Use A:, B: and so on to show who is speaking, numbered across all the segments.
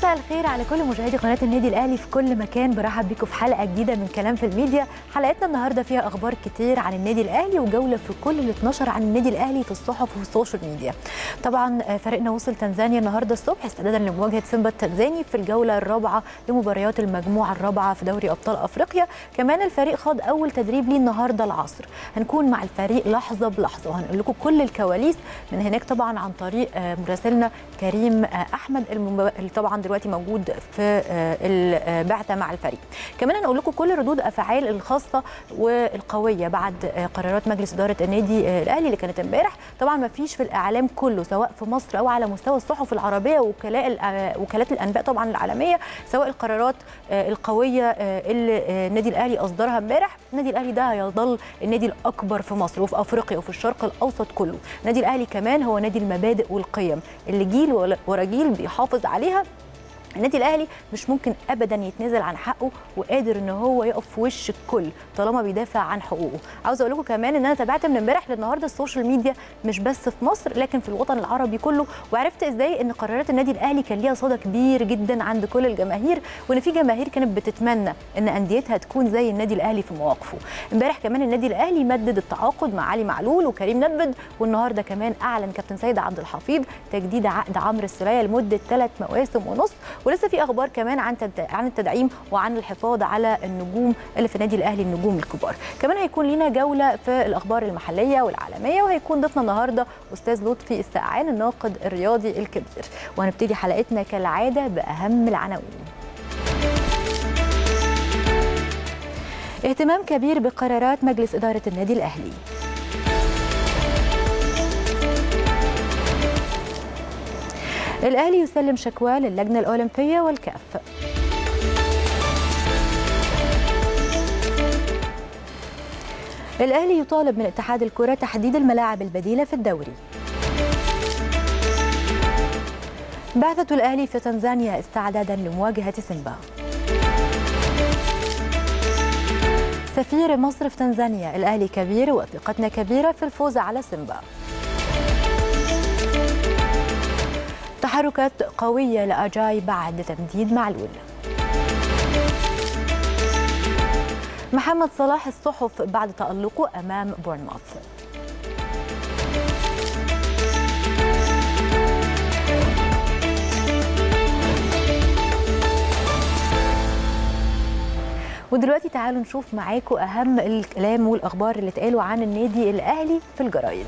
A: مساء الخير على كل مشاهدي قناه النادي الاهلي في كل مكان برحب بيكم في حلقه جديده من كلام في الميديا حلقتنا النهارده فيها اخبار كتير عن النادي الاهلي وجوله في كل اللي اتنشر عن النادي الاهلي في الصحف والسوشيال ميديا طبعا فريقنا وصل تنزانيا النهارده الصبح استعدادا لمواجهه سيمبا التنزاني في الجوله الرابعه لمباريات المجموعه الرابعه في دوري ابطال افريقيا كمان الفريق خاض اول تدريب ليه النهارده العصر هنكون مع الفريق لحظه بلحظه وهنقول لكم كل الكواليس من هناك طبعا عن طريق مراسلنا كريم احمد اللي طبعا دلوقتي موجود في البعثه مع الفريق كمان هنقول لكم كل ردود افعال الخاصه والقويه بعد قرارات مجلس اداره النادي الاهلي اللي كانت امبارح طبعا ما فيش في الاعلام كله سواء في مصر او على مستوى الصحف العربيه وكلاء وكالات الانباء طبعا العالميه سواء القرارات القويه اللي النادي الاهلي اصدرها امبارح النادي الاهلي ده هيظل النادي الاكبر في مصر وفي افريقيا وفي الشرق الاوسط كله النادي الاهلي كمان هو نادي المبادئ والقيم اللي جيل ورا جيل بيحافظ عليها النادي الاهلي مش ممكن ابدا يتنازل عن حقه وقادر ان هو يقف في وش الكل طالما بيدافع عن حقوقه عاوز اقول لكم كمان ان انا تابعت من امبارح للنهارده السوشيال ميديا مش بس في مصر لكن في الوطن العربي كله وعرفت ازاي ان قرارات النادي الاهلي كان ليها صدى كبير جدا عند كل الجماهير وان في جماهير كانت بتتمنى ان انديتها تكون زي النادي الاهلي في مواقفه امبارح كمان النادي الاهلي مدد التعاقد مع علي معلول وكريم ندبد والنهارده كمان اعلن كابتن سيد عبد الحفيظ تجديد عقد عمرو السوليه لمده ثلاث مواسم ونص ولسه في اخبار كمان عن عن التدعيم وعن الحفاظ على النجوم اللي في النادي الاهلي النجوم الكبار كمان هيكون لينا جوله في الاخبار المحليه والعالميه وهيكون ضيفنا النهارده استاذ لطفي السقعان الناقد الرياضي الكبير وهنبتدي حلقتنا كالعاده باهم العناوين اهتمام كبير بقرارات مجلس اداره النادي الاهلي الأهلي يسلم شكوى للجنة الأولمبية والكاف الأهلي يطالب من اتحاد الكرة تحديد الملاعب البديلة في الدوري بعثة الأهلي في تنزانيا استعدادا لمواجهة سيمبا سفير مصر في تنزانيا الأهلي كبير وثقتنا كبيرة في الفوز على سيمبا تحركات قوية لأجاي بعد تمديد معلول محمد صلاح الصحف بعد تألقه أمام بورنموث ودلوقتي تعالوا نشوف معاكم أهم الكلام والأخبار اللي اتقالوا عن النادي الأهلي في الجرايد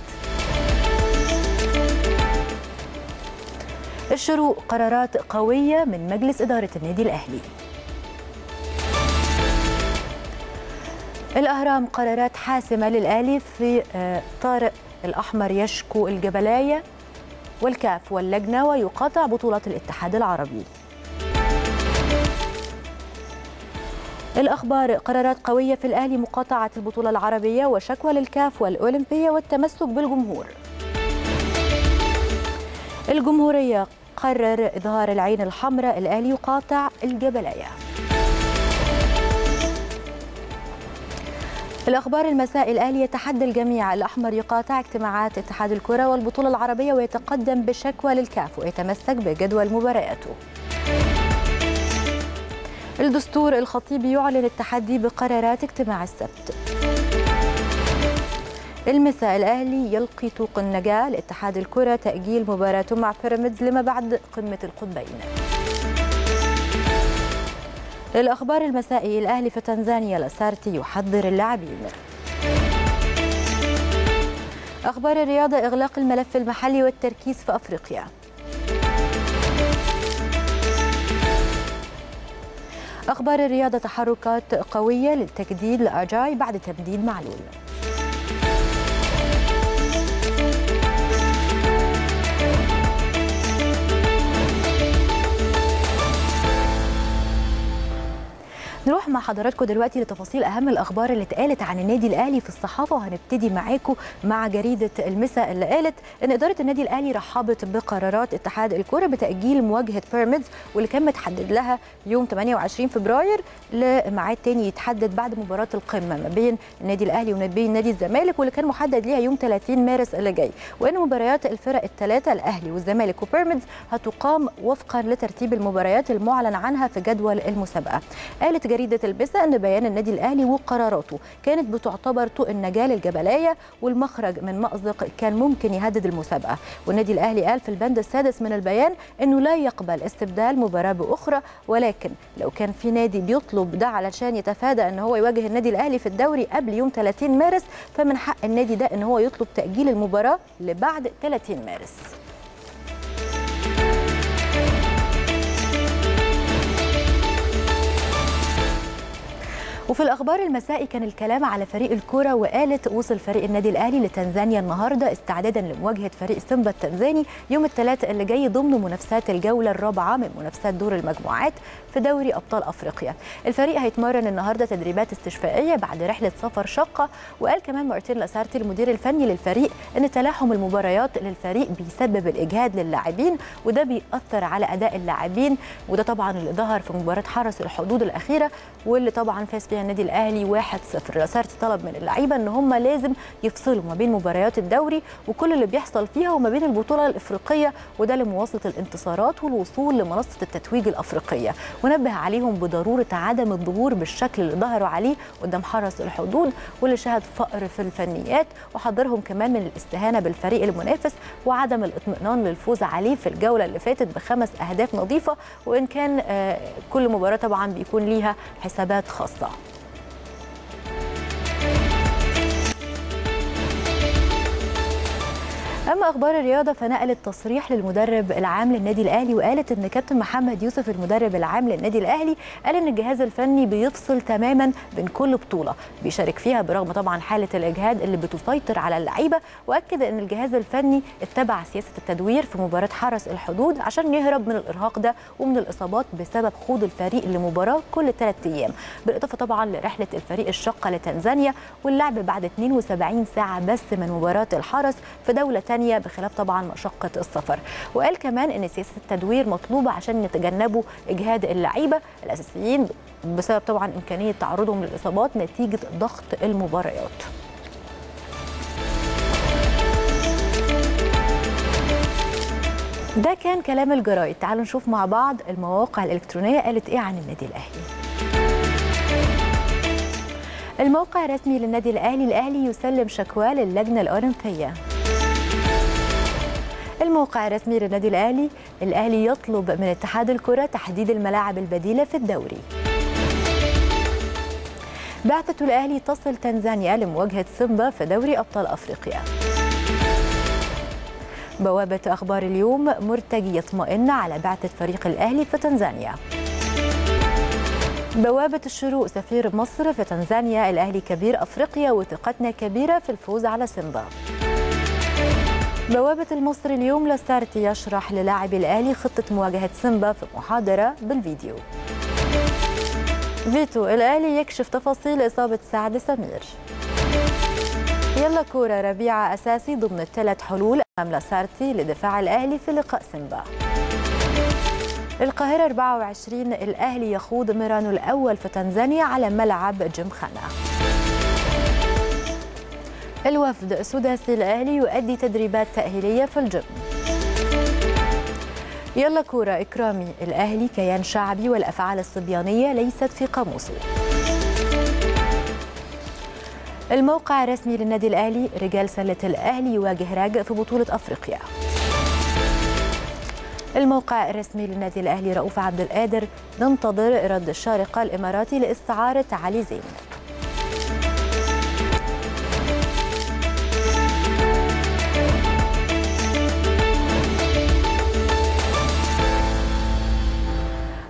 A: الشروق قرارات قوية من مجلس إدارة النادي الأهلي الأهرام قرارات حاسمة للأهلي في طارق الأحمر يشكو الجبلاية والكاف واللجنة ويقاطع بطولة الاتحاد العربي الأخبار قرارات قوية في الأهلي مقاطعة البطولة العربية وشكوى للكاف والأولمبية والتمسك بالجمهور الجمهورية قرر إظهار العين الحمراء الأهلي يقاطع الجبلية الأخبار المساء الأهلي يتحدى الجميع الأحمر يقاطع اجتماعات اتحاد الكرة والبطولة العربية ويتقدم بشكوى للكاف ويتمسك بجدول مبارياته الدستور الخطيب يعلن التحدي بقرارات اجتماع السبت المساء الاهلي يلقي طوق النجاه لاتحاد الكره تاجيل مباراته مع بيراميدز لما بعد قمه القطبين الاخبار المسائي الاهلي في تنزانيا لاسارتي يحذر اللاعبين اخبار الرياضه اغلاق الملف المحلي والتركيز في افريقيا اخبار الرياضه تحركات قويه للتجديد لاجاي بعد تمديد معلول نروح مع مع حضراتكم دلوقتي لتفاصيل اهم الاخبار اللي اتقالت عن النادي الاهلي في الصحافه وهنبتدي معاكم مع جريده المساء اللي قالت ان اداره النادي الاهلي رحبت بقرارات اتحاد الكره بتاجيل مواجهه بيراميدز واللي كان متحدد لها يوم 28 فبراير لميعاد تاني يتحدد بعد مباراه القمه ما بين النادي الاهلي وما بين نادي الزمالك واللي كان محدد ليها يوم 30 مارس اللي جاي وان مباريات الفرق الثلاثه الاهلي والزمالك وبيراميدز هتقام وفقا لترتيب المباريات المعلن عنها في جدول المسابقه قالت جريده البسة ان بيان النادي الاهلي وقراراته كانت بتعتبر طوق النجاه للجبليه والمخرج من مازق كان ممكن يهدد المسابقه والنادي الاهلي قال في البند السادس من البيان انه لا يقبل استبدال مباراه باخرى ولكن لو كان في نادي بيطلب ده علشان يتفادى ان هو يواجه النادي الاهلي في الدوري قبل يوم 30 مارس فمن حق النادي ده ان هو يطلب تاجيل المباراه لبعد 30 مارس وفي الاخبار المسائي كان الكلام على فريق الكره وقالت وصل فريق النادي الاهلي لتنزانيا النهارده استعدادا لمواجهه فريق سيمبا التنزاني يوم الثلاثاء اللي جاي ضمن منافسات الجوله الرابعه من منافسات دور المجموعات في دوري ابطال افريقيا الفريق هيتمرن النهارده تدريبات استشفائيه بعد رحله سفر شاقه وقال كمان مارتين لاسارتي المدير الفني للفريق ان تلاحم المباريات للفريق بيسبب الاجهاد للاعبين وده بيأثر على اداء اللاعبين وده طبعا اللي ظهر في مباراه حرس الحدود الاخيره واللي طبعا فاز فيها النادي الاهلي 1-0 لاسارتي طلب من اللعيبه ان هم لازم يفصلوا ما بين مباريات الدوري وكل اللي بيحصل فيها وما بين البطوله الافريقيه وده لمواصله الانتصارات والوصول لمنصه التتويج الافريقيه ونبه عليهم بضروره عدم الظهور بالشكل اللي ظهروا عليه قدام حرس الحدود واللي شهد فقر في الفنيات وحذرهم كمان من الاستهانه بالفريق المنافس وعدم الاطمئنان للفوز عليه في الجوله اللي فاتت بخمس اهداف نظيفه وان كان كل مباراه طبعا بيكون ليها حسابات خاصه اما اخبار الرياضه فنقلت تصريح للمدرب العام للنادي الاهلي وقالت ان كابتن محمد يوسف المدرب العام للنادي الاهلي قال ان الجهاز الفني بيفصل تماما بين كل بطوله بيشارك فيها برغم طبعا حاله الاجهاد اللي بتسيطر على اللعيبه واكد ان الجهاز الفني اتبع سياسه التدوير في مباراه حرس الحدود عشان يهرب من الارهاق ده ومن الاصابات بسبب خوض الفريق لمباراه كل ثلاث ايام بالاضافه طبعا لرحله الفريق الشاقه لتنزانيا واللعب بعد 72 ساعه بس من مباراه الحرس في دوله ثانيه بخلاف طبعا مشقه السفر وقال كمان ان سياسه التدوير مطلوبه عشان يتجنبوا اجهاد اللعيبه الاساسيين بسبب طبعا امكانيه تعرضهم للاصابات نتيجه ضغط المباريات ده كان كلام الجرايد تعالوا نشوف مع بعض المواقع الإلكترونية قالت إيه عن النادي الأهلي الموقع الرسمي للنادي الأهلي الأهلي يسلم شكوى للجنة الأولمبية الموقع الرسمي للنادي الأهلي الأهلي يطلب من اتحاد الكرة تحديد الملاعب البديلة في الدوري بعثة الأهلي تصل تنزانيا لمواجهة سيمبا في دوري أبطال أفريقيا بوابة أخبار اليوم مرتجي يطمئن على بعثة فريق الأهلي في تنزانيا بوابة الشروق سفير مصر في تنزانيا الأهلي كبير أفريقيا وثقتنا كبيرة في الفوز على سيمبا بوابة المصري اليوم لاسارتي يشرح للاعبي الأهلي خطة مواجهة سيمبا في محاضرة بالفيديو فيتو الأهلي يكشف تفاصيل إصابة سعد سمير يلا كورة ربيعة أساسي ضمن الثلاث حلول أمام لاسارتي لدفاع الأهلي في لقاء سيمبا القاهرة 24 الأهلي يخوض ميرانو الأول في تنزانيا على ملعب جمخانة الوفد السداسي الأهلي يؤدي تدريبات تأهيلية في الجيم يلا كورة إكرامي الأهلي كيان شعبي والأفعال الصبيانية ليست في قاموسه الموقع الرسمي للنادي الأهلي رجال سلة الأهلي يواجه راجع في بطولة أفريقيا الموقع الرسمي للنادي الأهلي رؤوف عبد القادر ننتظر رد الشارقة الإماراتي لاستعارة علي زين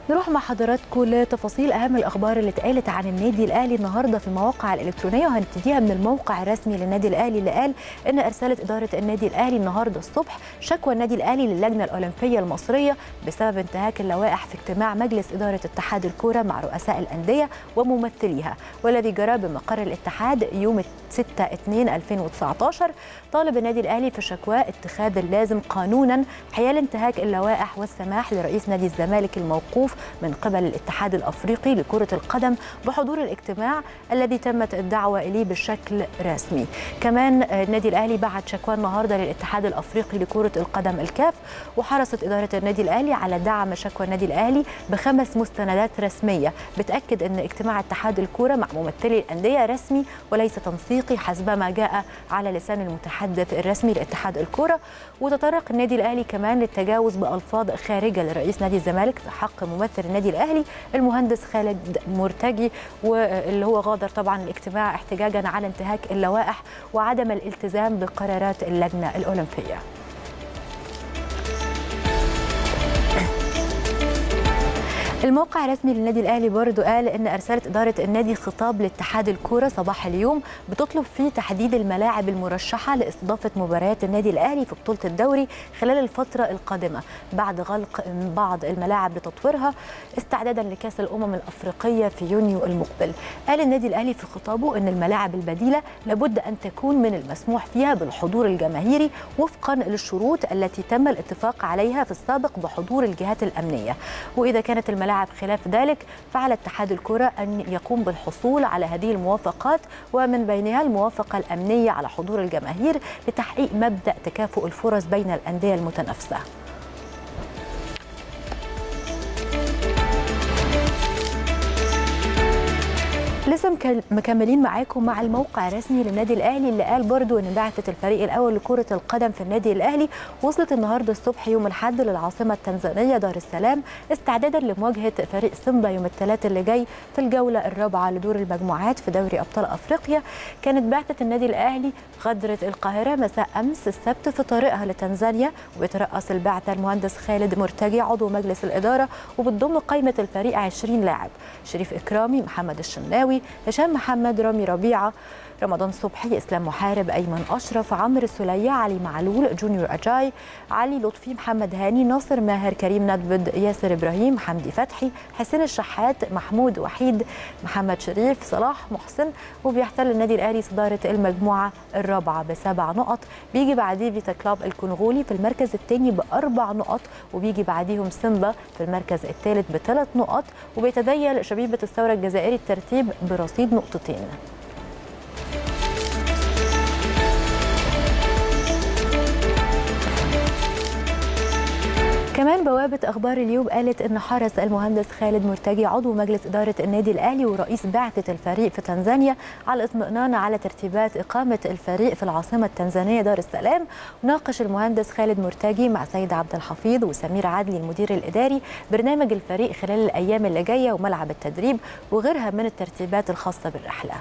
A: نروح مع حضراتكم لتفاصيل اهم الاخبار اللي اتقالت عن النادي الاهلي النهارده في المواقع الالكترونيه وهنبتديها من الموقع الرسمي للنادي الاهلي اللي قال ان ارسلت اداره النادي الاهلي النهارده الصبح شكوى النادي الاهلي للجنه الاولمبيه المصريه بسبب انتهاك اللوائح في اجتماع مجلس اداره اتحاد الكوره مع رؤساء الانديه وممثليها والذي جرى بمقر الاتحاد يوم 6 2 2019 طالب النادي الاهلي في شكواه اتخاذ اللازم قانونا حيال انتهاك اللوائح والسماح لرئيس نادي الزمالك الموقوف من قبل الاتحاد الافريقي لكره القدم بحضور الاجتماع الذي تمت الدعوه اليه بشكل رسمي. كمان النادي الاهلي بعت شكوى النهارده للاتحاد الافريقي لكره القدم الكاف وحرصت اداره النادي الاهلي على دعم شكوى النادي الاهلي بخمس مستندات رسميه بتاكد ان اجتماع اتحاد الكوره مع ممثلي الانديه رسمي وليس تنسيقي حسب ما جاء على لسان المتحدث الرسمي لاتحاد الكوره وتطرق النادي الاهلي كمان للتجاوز بالفاظ خارجه لرئيس نادي الزمالك في حق ممثل النادي الاهلي المهندس خالد مرتجي واللي هو غادر طبعا الاجتماع احتجاجا على انتهاك اللوائح وعدم الالتزام بقرارات اللجنه الاولمبيه. الموقع الرسمي للنادي الاهلي برضو قال ان ارسلت اداره النادي خطاب لاتحاد الكوره صباح اليوم بتطلب فيه تحديد الملاعب المرشحه لاستضافه مباريات النادي الاهلي في بطوله الدوري خلال الفتره القادمه بعد غلق بعض الملاعب لتطويرها استعدادا لكاس الامم الافريقيه في يونيو المقبل. قال النادي الاهلي في خطابه ان الملاعب البديله لابد ان تكون من المسموح فيها بالحضور الجماهيري وفقا للشروط التي تم الاتفاق عليها في السابق بحضور الجهات الامنيه واذا كانت الملاعب الملاعب خلاف ذلك فعلى اتحاد الكرة أن يقوم بالحصول على هذه الموافقات ومن بينها الموافقة الأمنية على حضور الجماهير لتحقيق مبدأ تكافؤ الفرص بين الأندية المتنافسة لسه مكملين معاكم مع الموقع الرسمي للنادي الاهلي اللي قال برضو ان بعثه الفريق الاول لكره القدم في النادي الاهلي وصلت النهارده الصبح يوم الاحد للعاصمه التنزانيه دار السلام استعدادا لمواجهه فريق سيمبا يوم الثلاث اللي جاي في الجوله الرابعه لدور المجموعات في دوري ابطال افريقيا كانت بعثه النادي الاهلي غادرت القاهره مساء امس السبت في طريقها لتنزانيا وبيترأس البعثه المهندس خالد مرتجي عضو مجلس الاداره وبتضم قائمه الفريق 20 لاعب شريف اكرامي محمد الشناوي هشام محمد رامي ربيعه رمضان صبحي اسلام محارب ايمن اشرف عمرو سلية علي معلول جونيور اجاي علي لطفي محمد هاني ناصر ماهر كريم ندبد ياسر ابراهيم حمدي فتحي حسين الشحات محمود وحيد محمد شريف صلاح محسن وبيحتل النادي الاهلي صداره المجموعه الرابعه بسبع نقط بيجي بعديه فيتا كلاب الكونغولي في المركز الثاني باربع نقط وبيجي بعديهم سيمبا في المركز الثالث بثلاث نقط وبيتديل شبيبه الثوره الجزائري الترتيب برصيد نقطتين كمان بوابة أخبار اليوم قالت إن حرص المهندس خالد مرتجي عضو مجلس إدارة النادي الأهلي ورئيس بعثة الفريق في تنزانيا على الاطمئنان على ترتيبات إقامة الفريق في العاصمة التنزانية دار السلام ناقش المهندس خالد مرتجي مع سيد عبد الحفيظ وسمير عدلي المدير الإداري برنامج الفريق خلال الأيام اللي جاية وملعب التدريب وغيرها من الترتيبات الخاصة بالرحلة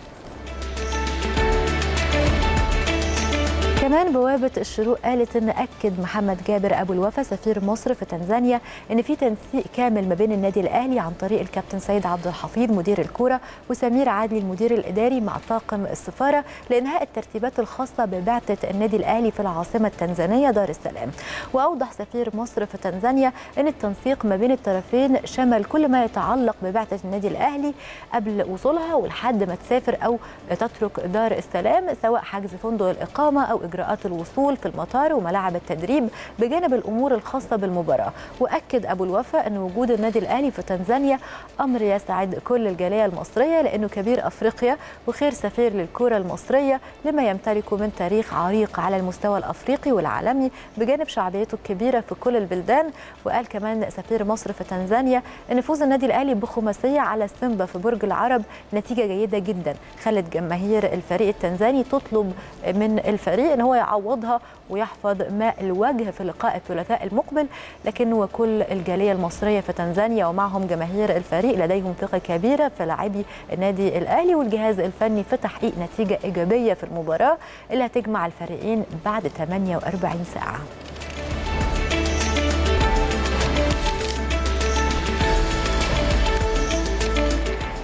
A: كمان بوابة الشروق قالت ان اكد محمد جابر ابو الوفا سفير مصر في تنزانيا ان في تنسيق كامل ما بين النادي الاهلي عن طريق الكابتن سيد عبد الحفيظ مدير الكوره وسمير عادلي المدير الاداري مع طاقم السفاره لانهاء الترتيبات الخاصه ببعثه النادي الاهلي في العاصمه التنزانيه دار السلام واوضح سفير مصر في تنزانيا ان التنسيق ما بين الطرفين شمل كل ما يتعلق ببعثه النادي الاهلي قبل وصولها ولحد ما تسافر او تترك دار السلام سواء حجز فندق الاقامه او اجراءات الوصول في المطار وملاعب التدريب بجانب الامور الخاصه بالمباراه واكد ابو الوفا ان وجود النادي الاهلي في تنزانيا امر يسعد كل الجاليه المصريه لانه كبير افريقيا وخير سفير للكره المصريه لما يمتلكه من تاريخ عريق على المستوى الافريقي والعالمي بجانب شعبيته الكبيره في كل البلدان وقال كمان سفير مصر في تنزانيا ان فوز النادي الاهلي بخماسيه على سيمبا في برج العرب نتيجه جيده جدا خلت جماهير الفريق التنزاني تطلب من الفريق ان هو يعوضها ويحفظ ماء الوجه في لقاء الثلاثاء المقبل لكن وكل الجاليه المصريه في تنزانيا ومعهم جماهير الفريق لديهم ثقه كبيره في لاعبي النادي الاهلي والجهاز الفني في تحقيق نتيجه ايجابيه في المباراه اللي هتجمع الفريقين بعد 48 ساعه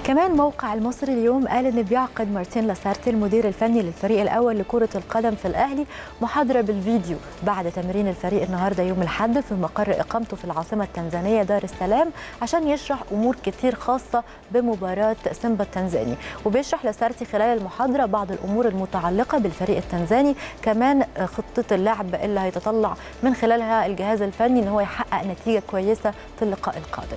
A: كمان موقع المصري اليوم قال ان بيعقد مارتين لاسارتي المدير الفني للفريق الاول لكره القدم في الاهلي محاضره بالفيديو بعد تمرين الفريق النهارده يوم الاحد في مقر اقامته في العاصمه التنزانيه دار السلام عشان يشرح امور كتير خاصه بمباراه سيمبا التنزاني وبيشرح لاسارتي خلال المحاضره بعض الامور المتعلقه بالفريق التنزاني كمان خطه اللعب اللي هيتطلع من خلالها الجهاز الفني ان هو يحقق نتيجه كويسه في اللقاء القادم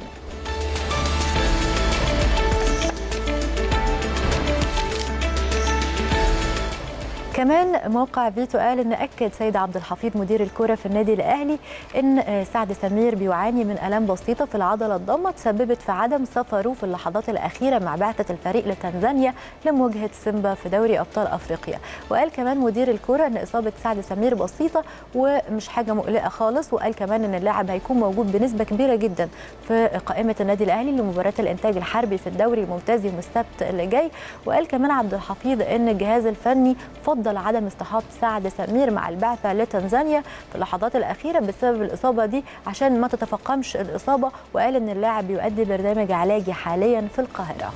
A: كمان موقع فيتو قال ان اكد سيد عبد الحفيظ مدير الكره في النادي الاهلي ان سعد سمير بيعاني من الام بسيطه في العضله الضمه تسببت في عدم سفره في اللحظات الاخيره مع بعثه الفريق لتنزانيا لمواجهه سيمبا في دوري ابطال افريقيا وقال كمان مدير الكره ان اصابه سعد سمير بسيطه ومش حاجه مقلقه خالص وقال كمان ان اللاعب هيكون موجود بنسبه كبيره جدا في قائمه النادي الاهلي لمباراه الانتاج الحربي في الدوري الممتاز يوم السبت اللي جاي وقال كمان عبد الحفيظ ان الجهاز الفني فضل عدم اصطحاب سعد سمير مع البعثه لتنزانيا في اللحظات الاخيره بسبب الاصابه دي عشان ما تتفاقمش الاصابه وقال ان اللاعب يؤدي برنامج علاجي حاليا في القاهره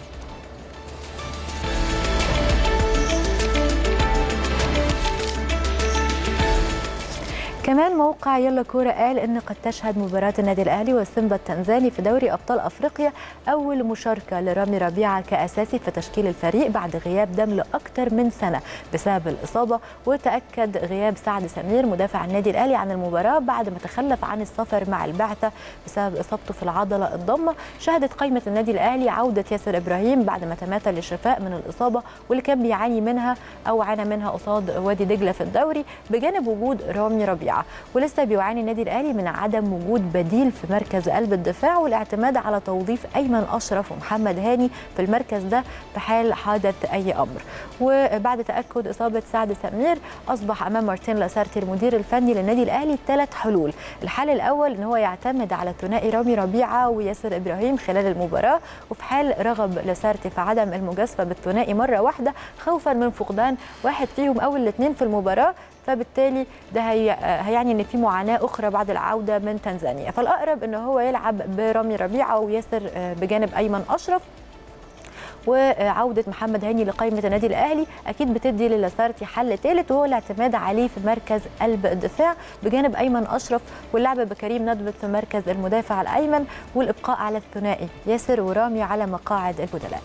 A: كمان موقع يلا كوره قال ان قد تشهد مباراه النادي الاهلي والسيمبا التنزاني في دوري ابطال افريقيا اول مشاركه لرامي ربيعه كاساسي في تشكيل الفريق بعد غياب دم لاكثر من سنه بسبب الاصابه وتاكد غياب سعد سمير مدافع النادي الاهلي عن المباراه بعد ما تخلف عن السفر مع البعثه بسبب اصابته في العضله الضمه شهدت قائمه النادي الاهلي عوده ياسر ابراهيم بعد ما تماثل للشفاء من الاصابه واللي كان بيعاني منها او عانى منها قصاد وادي دجله في الدوري بجانب وجود رامي ربيعه ولسه بيعاني النادي الاهلي من عدم وجود بديل في مركز قلب الدفاع والاعتماد على توظيف ايمن اشرف ومحمد هاني في المركز ده في حال حدث اي امر وبعد تاكد اصابه سعد سمير اصبح امام مارتين لاسارتي المدير الفني للنادي الاهلي ثلاث حلول الحل الاول ان هو يعتمد على ثنائي رامي ربيعه وياسر ابراهيم خلال المباراه وفي حال رغب لاسارتي في عدم المجازفه بالثنائي مره واحده خوفا من فقدان واحد فيهم او الاثنين في المباراه فبالتالي ده هي هيعني ان في معاناه اخرى بعد العوده من تنزانيا فالاقرب ان هو يلعب برامي ربيعه وياسر بجانب ايمن اشرف وعوده محمد هاني لقائمه النادي الاهلي اكيد بتدي للاسارتي حل ثالث وهو الاعتماد عليه في مركز قلب الدفاع بجانب ايمن اشرف واللعب بكريم ندبت في مركز المدافع الايمن والابقاء على الثنائي ياسر ورامي على مقاعد البدلاء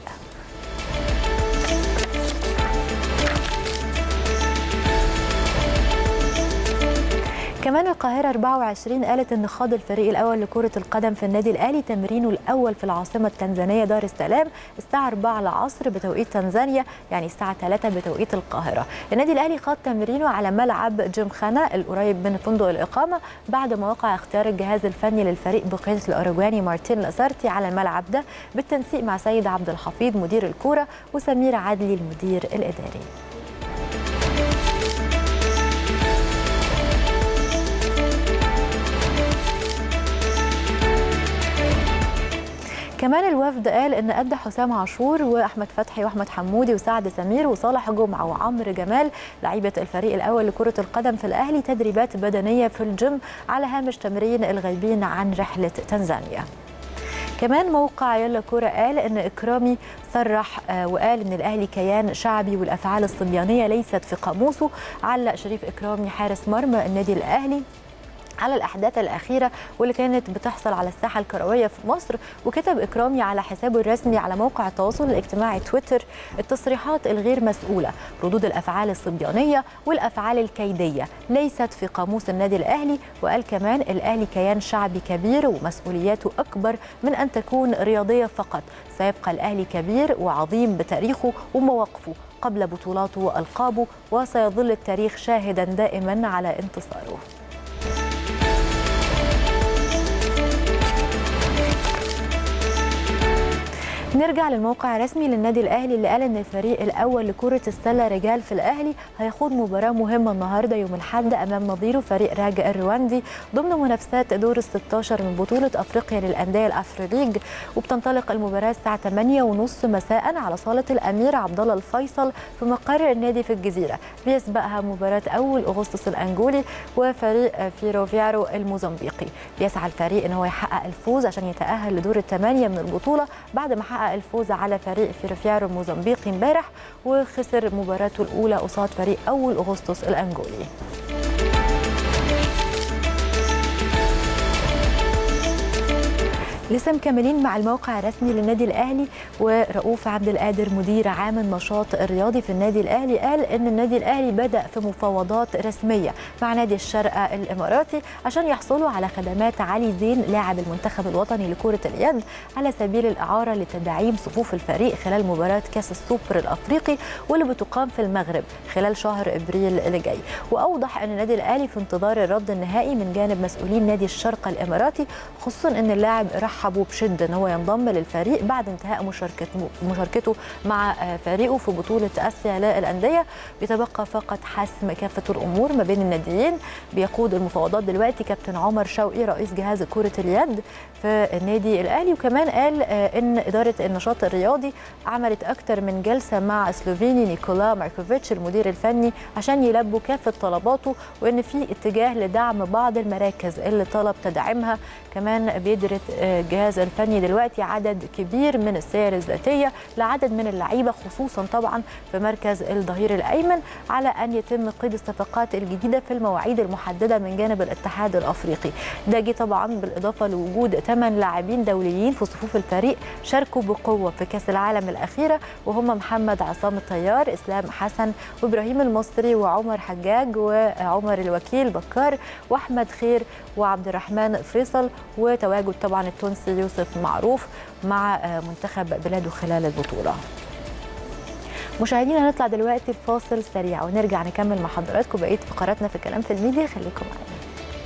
A: كمان القاهرة 24 قالت إن خاض الفريق الأول لكرة القدم في النادي الأهلي تمرينه الأول في العاصمة التنزانية دار السلام الساعة 4 العصر بتوقيت تنزانيا يعني الساعة 3 بتوقيت القاهرة. النادي الأهلي خاض تمرينه على ملعب جيمخانا القريب من فندق الإقامة بعد ما وقع اختيار الجهاز الفني للفريق بقيادة الأوروجواني مارتين لاسارتي على الملعب ده بالتنسيق مع سيد عبد الحفيظ مدير الكورة وسمير عدلي المدير الإداري. كمان الوفد قال ان ادى حسام عاشور واحمد فتحي واحمد حمودي وسعد سمير وصالح جمعه وعمرو جمال لعيبه الفريق الاول لكره القدم في الاهلي تدريبات بدنيه في الجيم على هامش تمرين الغايبين عن رحله تنزانيا كمان موقع يلا كوره قال ان اكرامي صرح وقال ان الاهلي كيان شعبي والافعال الصبيانيه ليست في قاموسه علق شريف اكرامي حارس مرمى النادي الاهلي على الاحداث الاخيره واللي كانت بتحصل على الساحه الكرويه في مصر وكتب اكرامي على حسابه الرسمي على موقع التواصل الاجتماعي تويتر التصريحات الغير مسؤوله ردود الافعال الصبيانيه والافعال الكيديه ليست في قاموس النادي الاهلي وقال كمان الاهلي كيان شعبي كبير ومسؤولياته اكبر من ان تكون رياضيه فقط سيبقى الاهلي كبير وعظيم بتاريخه ومواقفه قبل بطولاته والقابه وسيظل التاريخ شاهدا دائما على انتصاره نرجع للموقع الرسمي للنادي الاهلي اللي قال ان الفريق الاول لكره السله رجال في الاهلي هيخوض مباراه مهمه النهارده يوم الاحد امام نظيره فريق راجع الرواندي ضمن منافسات دور ال 16 من بطوله افريقيا للانديه الافرو ليج وبتنطلق المباراه الساعه 8:30 مساء على صاله الامير عبد الله الفيصل في مقر النادي في الجزيره بيسبقها مباراه اول اغسطس الانجولي وفريق فيروفيارو الموزمبيقي بيسعى الفريق ان هو يحقق الفوز عشان يتاهل لدور الثمانيه من البطوله بعد ما حقق حقق الفوز على فريق فيرفيارو موزمبيقي امبارح وخسر مباراته الاولى قصاد فريق اول اغسطس الانجولي لسه مكملين مع الموقع الرسمي للنادي الاهلي ورؤوف عبد القادر مدير عام النشاط الرياضي في النادي الاهلي قال ان النادي الاهلي بدا في مفاوضات رسميه مع نادي الشارقه الاماراتي عشان يحصلوا على خدمات علي زين لاعب المنتخب الوطني لكره اليد على سبيل الاعاره لتدعيم صفوف الفريق خلال مباراه كاس السوبر الافريقي واللي بتقام في المغرب خلال شهر ابريل اللي جاي واوضح ان النادي الاهلي في انتظار الرد النهائي من جانب مسؤولين نادي الشارقه الاماراتي خصوصا ان اللاعب رحبوا بشده ان هو ينضم للفريق بعد انتهاء مشاركته مشاركته مع فريقه في بطوله اسيا للانديه بيتبقى فقط حسم كافه الامور ما بين الناديين بيقود المفاوضات دلوقتي كابتن عمر شوقي رئيس جهاز كره اليد في النادي الاهلي وكمان قال ان اداره النشاط الرياضي عملت اكثر من جلسه مع سلوفيني نيكولا ماركوفيتش المدير الفني عشان يلبوا كافه طلباته وان في اتجاه لدعم بعض المراكز اللي طلب تدعيمها كمان بيدرس الجهاز الفني دلوقتي عدد كبير من السير الذاتيه لعدد من اللعيبه خصوصا طبعا في مركز الظهير الايمن على ان يتم قيد الصفقات الجديده في المواعيد المحدده من جانب الاتحاد الافريقي ده جه طبعا بالاضافه لوجود ثمان لاعبين دوليين في صفوف الفريق شاركوا بقوه في كاس العالم الاخيره وهم محمد عصام الطيار اسلام حسن وابراهيم المصري وعمر حجاج وعمر الوكيل بكار واحمد خير وعبد الرحمن فيصل وتواجد طبعا التونسي يوسف معروف مع منتخب بلاده خلال البطوله مشاهدينا نطلع دلوقتي فاصل سريع ونرجع نكمل مع حضراتكم بقيه فقراتنا في كلام في الميديا خليكم معانا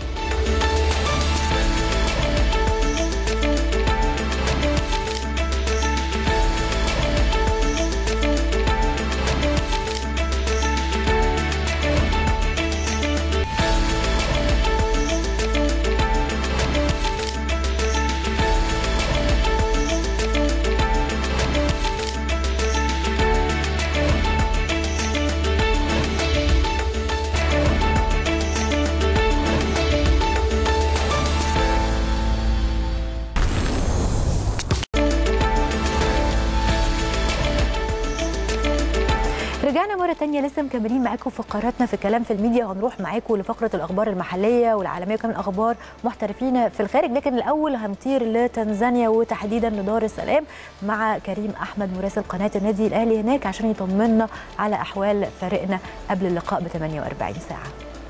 A: رجعنا مرة تانية لسه مكملين معاكم فقراتنا في كلام في الميديا وهنروح معاكم لفقرة الأخبار المحلية والعالمية وكمان أخبار محترفين في الخارج لكن الأول هنطير لتنزانيا وتحديدا لدار السلام مع كريم أحمد مراسل قناة النادي الأهلي هناك عشان يطمنا على أحوال فريقنا قبل اللقاء ب 48 ساعة.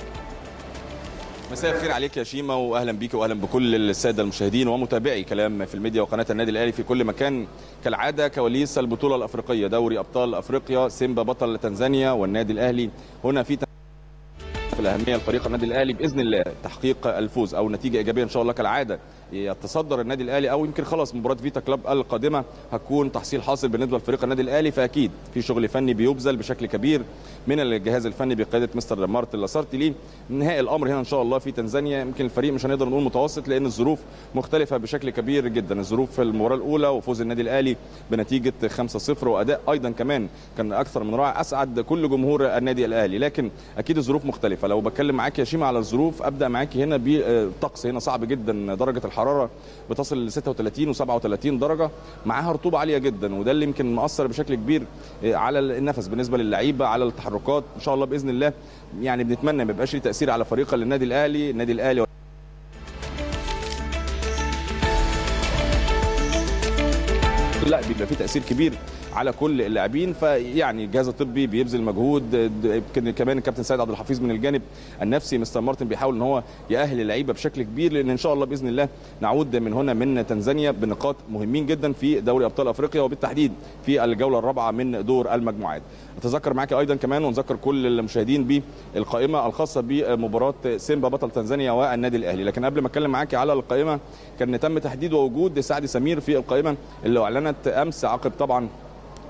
B: مساء الخير عليك يا شيما واهلا بيك واهلا بكل الساده المشاهدين ومتابعي كلام في الميديا وقناه النادي الاهلي في كل مكان كالعاده كواليس البطوله الافريقيه دوري ابطال افريقيا سيمبا بطل تنزانيا والنادي الاهلي هنا في في الاهميه لفريق النادي الاهلي باذن الله تحقيق الفوز او نتيجه ايجابيه ان شاء الله كالعاده يتصدر النادي الاهلي او يمكن خلاص مباراه فيتا كلاب القادمه هتكون تحصيل حاصل بالنسبه لفريق النادي الاهلي فاكيد في شغل فني بيبذل بشكل كبير من الجهاز الفني بقياده مستر مارتن لاسارتي ليه نهائي الامر هنا ان شاء الله في تنزانيا يمكن الفريق مش هنقدر نقول متوسط لان الظروف مختلفه بشكل كبير جدا الظروف في المباراه الاولى وفوز النادي الاهلي بنتيجه 5-0 واداء ايضا كمان كان اكثر من رائع اسعد كل جمهور النادي الاهلي لكن اكيد الظروف مختلفه لو بتكلم معاك يا شيما على الظروف ابدا معاك هنا بالطقس هنا صعب جدا درجه الحراره بتصل ل 36 و37 درجه معاها رطوبه عاليه جدا وده اللي يمكن مأثر بشكل كبير على النفس بالنسبه للعيبه على التحركات ان شاء الله باذن الله يعني بنتمنى ما يبقاش ليه تاثير على فريق النادي الاهلي النادي الاهلي لا بيبقى في تاثير كبير على كل اللاعبين فيعني الجهاز الطبي بيبذل مجهود يمكن كمان الكابتن سيد عبد الحفيظ من الجانب النفسي مستر مارتن بيحاول ان هو يأهل اللعيبه بشكل كبير لان ان شاء الله باذن الله نعود من هنا من تنزانيا بنقاط مهمين جدا في دوري ابطال افريقيا وبالتحديد في الجوله الرابعه من دور المجموعات. اتذكر معاك ايضا كمان ونذكر كل المشاهدين بالقائمه الخاصه بمباراه سيمبا بطل تنزانيا والنادي الاهلي لكن قبل ما اتكلم معاك على القائمه كان تم تحديد ووجود سعد سمير في القائمه اللي اعلنت امس عقب طبعا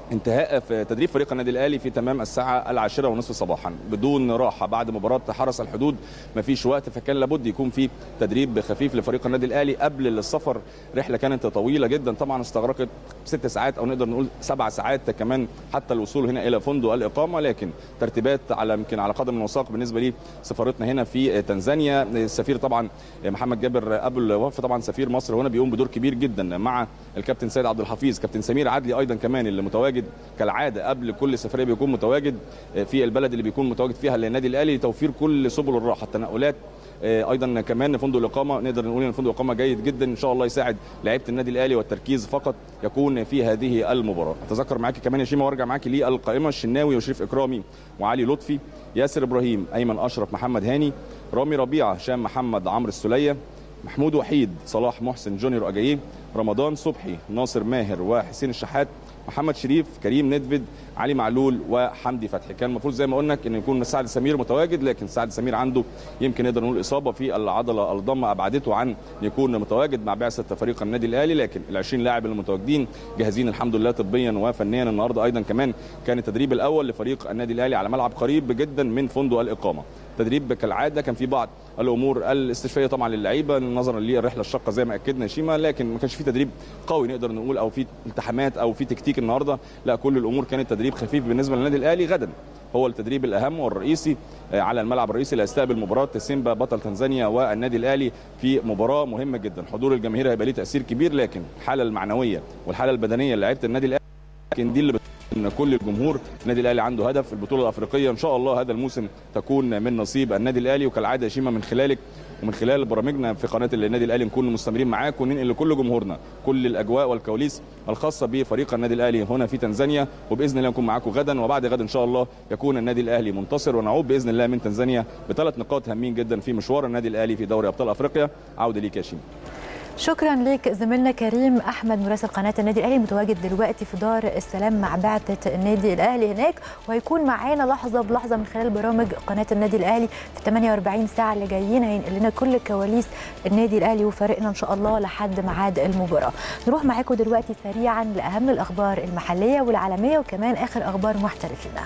B: انتهاء في تدريب فريق النادي الاهلي في تمام الساعه العاشره ونصف صباحا بدون راحه بعد مباراه حرس الحدود ما فيش وقت فكان لابد يكون في تدريب خفيف لفريق النادي الاهلي قبل السفر رحله كانت طويله جدا طبعا استغرقت ست ساعات او نقدر نقول سبع ساعات كمان حتى الوصول هنا الى فندق الاقامه لكن ترتيبات على يمكن على قدم وساق بالنسبه لي سفارتنا هنا في تنزانيا السفير طبعا محمد جابر ابو الوفا طبعا سفير مصر هنا بيقوم بدور كبير جدا مع الكابتن سيد عبد الحفيظ كابتن سمير عدلي ايضا كمان اللي متواجد كالعاده قبل كل سفريه بيكون متواجد في البلد اللي بيكون متواجد فيها للنادي الاهلي لتوفير كل سبل الراحه التنقلات ايضا كمان فندق الاقامه نقدر نقول ان فندق الاقامه جيد جدا ان شاء الله يساعد لعيبه النادي الاهلي والتركيز فقط يكون في هذه المباراه اتذكر معاكي كمان يا شيماء وارجع معاكي للقائمه الشناوي وشريف اكرامي وعلي لطفي ياسر ابراهيم ايمن اشرف محمد هاني رامي ربيعه هشام محمد عمرو السليه محمود وحيد صلاح محسن جونيور اجاييه رمضان صبحي ناصر ماهر وحسين الشحات محمد شريف كريم ندفد علي معلول وحمدي فتحي كان المفروض زي ما قلنا ان يكون سعد سمير متواجد لكن سعد سمير عنده يمكن نقدر نقول اصابه في العضله الضمه ابعدته عن يكون متواجد مع بعثه فريق النادي الاهلي لكن ال 20 لاعب المتواجدين جاهزين الحمد لله طبيا وفنيا النهارده ايضا كمان كان التدريب الاول لفريق النادي الاهلي على ملعب قريب جدا من فندق الاقامه تدريب كالعاده كان في بعض الامور الاستشفائيه طبعا للعيبه نظرا للرحله الشاقه زي ما اكدنا شيما لكن ما كانش في تدريب قوي نقدر نقول او في التحامات او في تكتيك النهارده لا كل الامور كانت تدريب خفيف بالنسبه للنادي الاهلي غدا هو التدريب الاهم والرئيسي على الملعب الرئيسي اللي هيستقبل مباراه سيمبا بطل تنزانيا والنادي الاهلي في مباراه مهمه جدا حضور الجماهير هيبقى ليه تاثير كبير لكن الحاله المعنويه والحاله البدنيه لعيبه النادي الاهلي لكن دي اللي ان كل الجمهور النادي الاهلي عنده هدف البطوله الافريقيه ان شاء الله هذا الموسم تكون من نصيب النادي الاهلي وكالعاده يا شيما من خلالك ومن خلال برامجنا في قناه النادي الاهلي نكون مستمرين معاك وننقل لكل جمهورنا كل الاجواء والكواليس الخاصه بفريق النادي الاهلي هنا في تنزانيا وباذن الله نكون معاكم غدا وبعد غد ان شاء الله يكون النادي الاهلي منتصر ونعود باذن الله من تنزانيا بثلاث نقاط هامين جدا في مشوار النادي الاهلي في دوري ابطال افريقيا عوده ليك يا شيما
A: شكرا لك زميلنا كريم احمد مراسل قناه النادي الاهلي متواجد دلوقتي في دار السلام مع بعثه النادي الاهلي هناك وهيكون معانا لحظه بلحظه من خلال برامج قناه النادي الاهلي في 48 ساعه اللي جايين هينقل لنا كل كواليس النادي الاهلي وفريقنا ان شاء الله لحد ميعاد المباراه نروح معاكم دلوقتي سريعا لاهم الاخبار المحليه والعالميه وكمان اخر اخبار محترفينا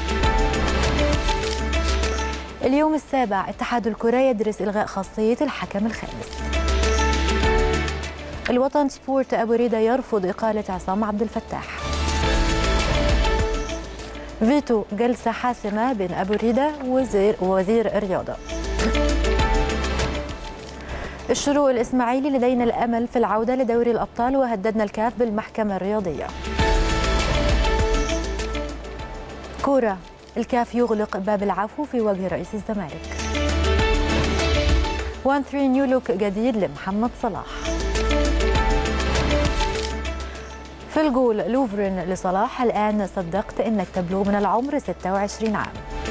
A: اليوم السابع اتحاد الكره يدرس الغاء خاصيه الحكم الخامس الوطن سبورت أبو ريدة يرفض إقالة عصام عبد الفتاح فيتو جلسة حاسمة بين أبو ريدة وزير, ووزير الرياضة الشروق الإسماعيلي لدينا الأمل في العودة لدوري الأبطال وهددنا الكاف بالمحكمة الرياضية كورة الكاف يغلق باب العفو في وجه رئيس الزمالك 1 3 نيو لوك جديد لمحمد صلاح في الجول لوفرين لصلاح الآن صدقت أنك تبلغ من العمر 26 عام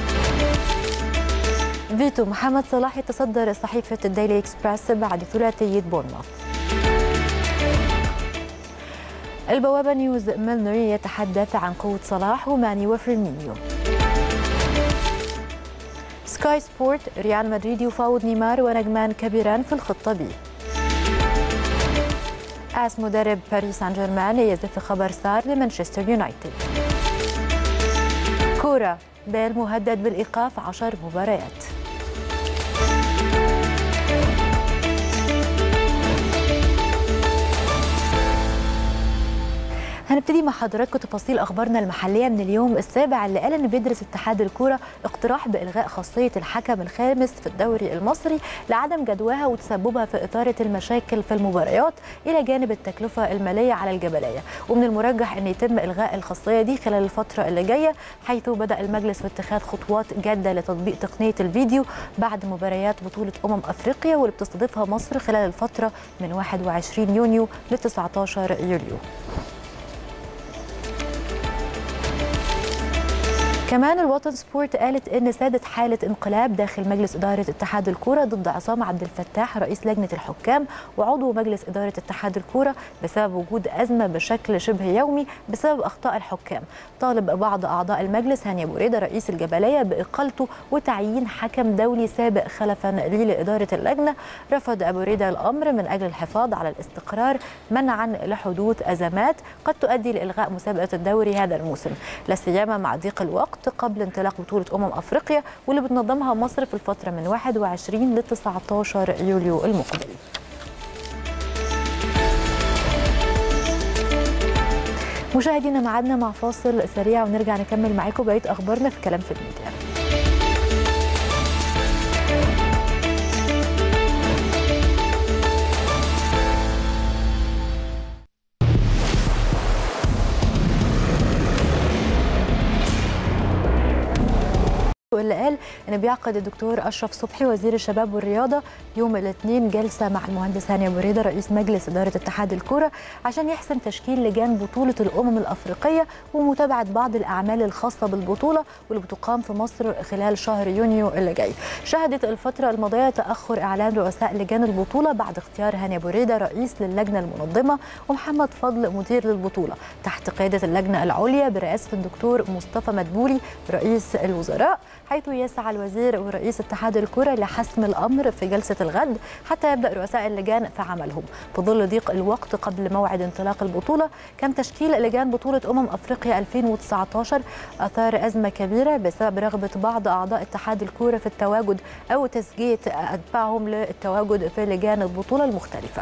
A: فيتو محمد صلاح يتصدر صحيفة الديلي إكسبرس بعد ثلاثية بورنموث البوابة نيوز ميلنر يتحدث عن قوة صلاح وماني وفيرمينيو سكاي سبورت ريال مدريد يفاوض نيمار ونجمان كبيران في الخطة بي أس مدرب باريس سان جيرمان يزف خبر صار لمانشستر يونايتد كورة بيل مهدد بالإيقاف عشر مباريات هنبتدي مع حضراتكم تفاصيل اخبارنا المحليه من اليوم السابع اللي قال ان بيدرس اتحاد الكوره اقتراح بالغاء خاصيه الحكم الخامس في الدوري المصري لعدم جدواها وتسببها في اثاره المشاكل في المباريات الى جانب التكلفه الماليه على الجبليه ومن المرجح ان يتم الغاء الخاصيه دي خلال الفتره اللي جايه حيث بدا المجلس في اتخاذ خطوات جاده لتطبيق تقنيه الفيديو بعد مباريات بطوله امم افريقيا واللي بتستضيفها مصر خلال الفتره من 21 يونيو ل 19 يوليو كمان الوطن سبورت قالت ان سادت حاله انقلاب داخل مجلس اداره اتحاد الكوره ضد عصام عبد الفتاح رئيس لجنه الحكام وعضو مجلس اداره اتحاد الكوره بسبب وجود ازمه بشكل شبه يومي بسبب اخطاء الحكام طالب بعض اعضاء المجلس هاني بوريده رئيس الجبليه باقالته وتعيين حكم دولي سابق خلفا لي لاداره اللجنه رفض ابو ريده الامر من اجل الحفاظ على الاستقرار منعا لحدوث ازمات قد تؤدي لالغاء مسابقه الدوري هذا الموسم لا سيما مع ضيق الوقت قبل انطلاق بطوله امم افريقيا واللي بتنظمها مصر في الفتره من 21 ل 19 يوليو المقبل مشاهدينا معادنا مع فاصل سريع ونرجع نكمل معاكم بقيه اخبارنا في كلام في الميديا واللي قال ان بيعقد الدكتور اشرف صبحي وزير الشباب والرياضه يوم الاثنين جلسه مع المهندس هاني ابو ريده رئيس مجلس اداره اتحاد الكوره عشان يحسم تشكيل لجان بطوله الامم الافريقيه ومتابعه بعض الاعمال الخاصه بالبطوله واللي بتقام في مصر خلال شهر يونيو اللي جاي. شهدت الفتره الماضيه تاخر اعلان رؤساء لجان البطوله بعد اختيار هاني ابو ريده رئيس للجنه المنظمه ومحمد فضل مدير للبطوله تحت قياده اللجنه العليا برئاسه الدكتور مصطفى مدبولي رئيس الوزراء حيث يسعى الوزير ورئيس اتحاد الكره لحسم الامر في جلسه الغد حتى يبدا رؤساء اللجان في عملهم في ظل ضيق الوقت قبل موعد انطلاق البطوله كان تشكيل لجان بطوله امم افريقيا 2019 اثار ازمه كبيره بسبب رغبه بعض اعضاء اتحاد الكره في التواجد او تسجيه اتباعهم للتواجد في لجان البطوله المختلفه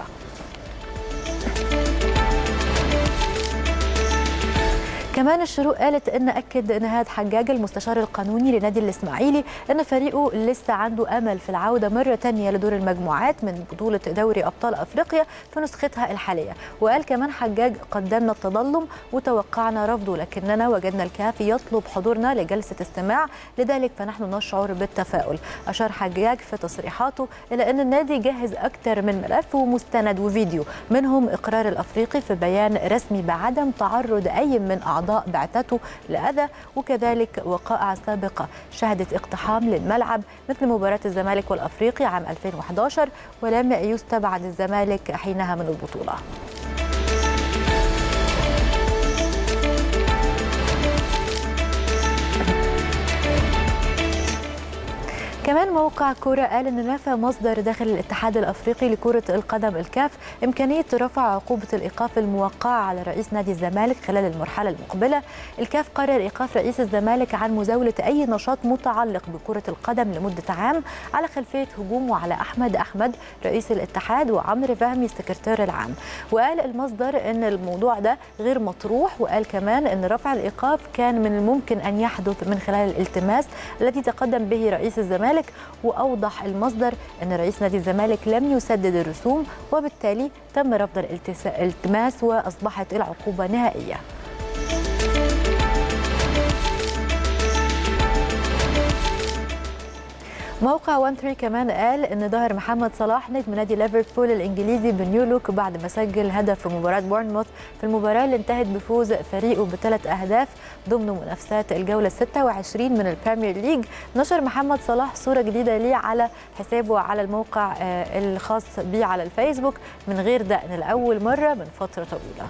A: كمان الشروق قالت ان اكد نهاد حجاج المستشار القانوني لنادي الاسماعيلي ان فريقه لسه عنده امل في العوده مره ثانيه لدور المجموعات من بطوله دوري ابطال افريقيا في نسختها الحاليه وقال كمان حجاج قدمنا التظلم وتوقعنا رفضه لكننا وجدنا الكافي يطلب حضورنا لجلسه استماع لذلك فنحن نشعر بالتفاؤل اشار حجاج في تصريحاته الى ان النادي جهز اكثر من ملف ومستند وفيديو منهم اقرار الافريقي في بيان رسمي بعدم تعرض اي من اعضاء أعضاء بعثته لأذى وكذلك وقائع سابقة شهدت اقتحام للملعب مثل مباراة الزمالك والأفريقي عام 2011 ولم يستبعد الزمالك حينها من البطولة كمان موقع كورة قال ان نفى مصدر داخل الاتحاد الافريقي لكرة القدم الكاف امكانية رفع عقوبة الايقاف الموقعة على رئيس نادي الزمالك خلال المرحلة المقبلة الكاف قرر ايقاف رئيس الزمالك عن مزاولة اي نشاط متعلق بكرة القدم لمدة عام على خلفية هجومه على احمد احمد رئيس الاتحاد وعمرو فهمي السكرتير العام وقال المصدر ان الموضوع ده غير مطروح وقال كمان ان رفع الايقاف كان من الممكن ان يحدث من خلال الالتماس الذي تقدم به رئيس الزمالك الزمالك واوضح المصدر ان رئيس نادي الزمالك لم يسدد الرسوم وبالتالي تم رفض الالتماس واصبحت العقوبه نهائيه موقع 1 3 كمان قال ان ظهر محمد صلاح نجم نادي ليفربول الانجليزي بنيو لوك بعد ما سجل هدف في مباراه بورنموث في المباراه اللي انتهت بفوز فريقه بثلاث اهداف ضمن منافسات الجوله 26 من البريمير ليج نشر محمد صلاح صوره جديده ليه على حسابه على الموقع الخاص بيه على الفيسبوك من غير دقن لاول مره من فتره طويله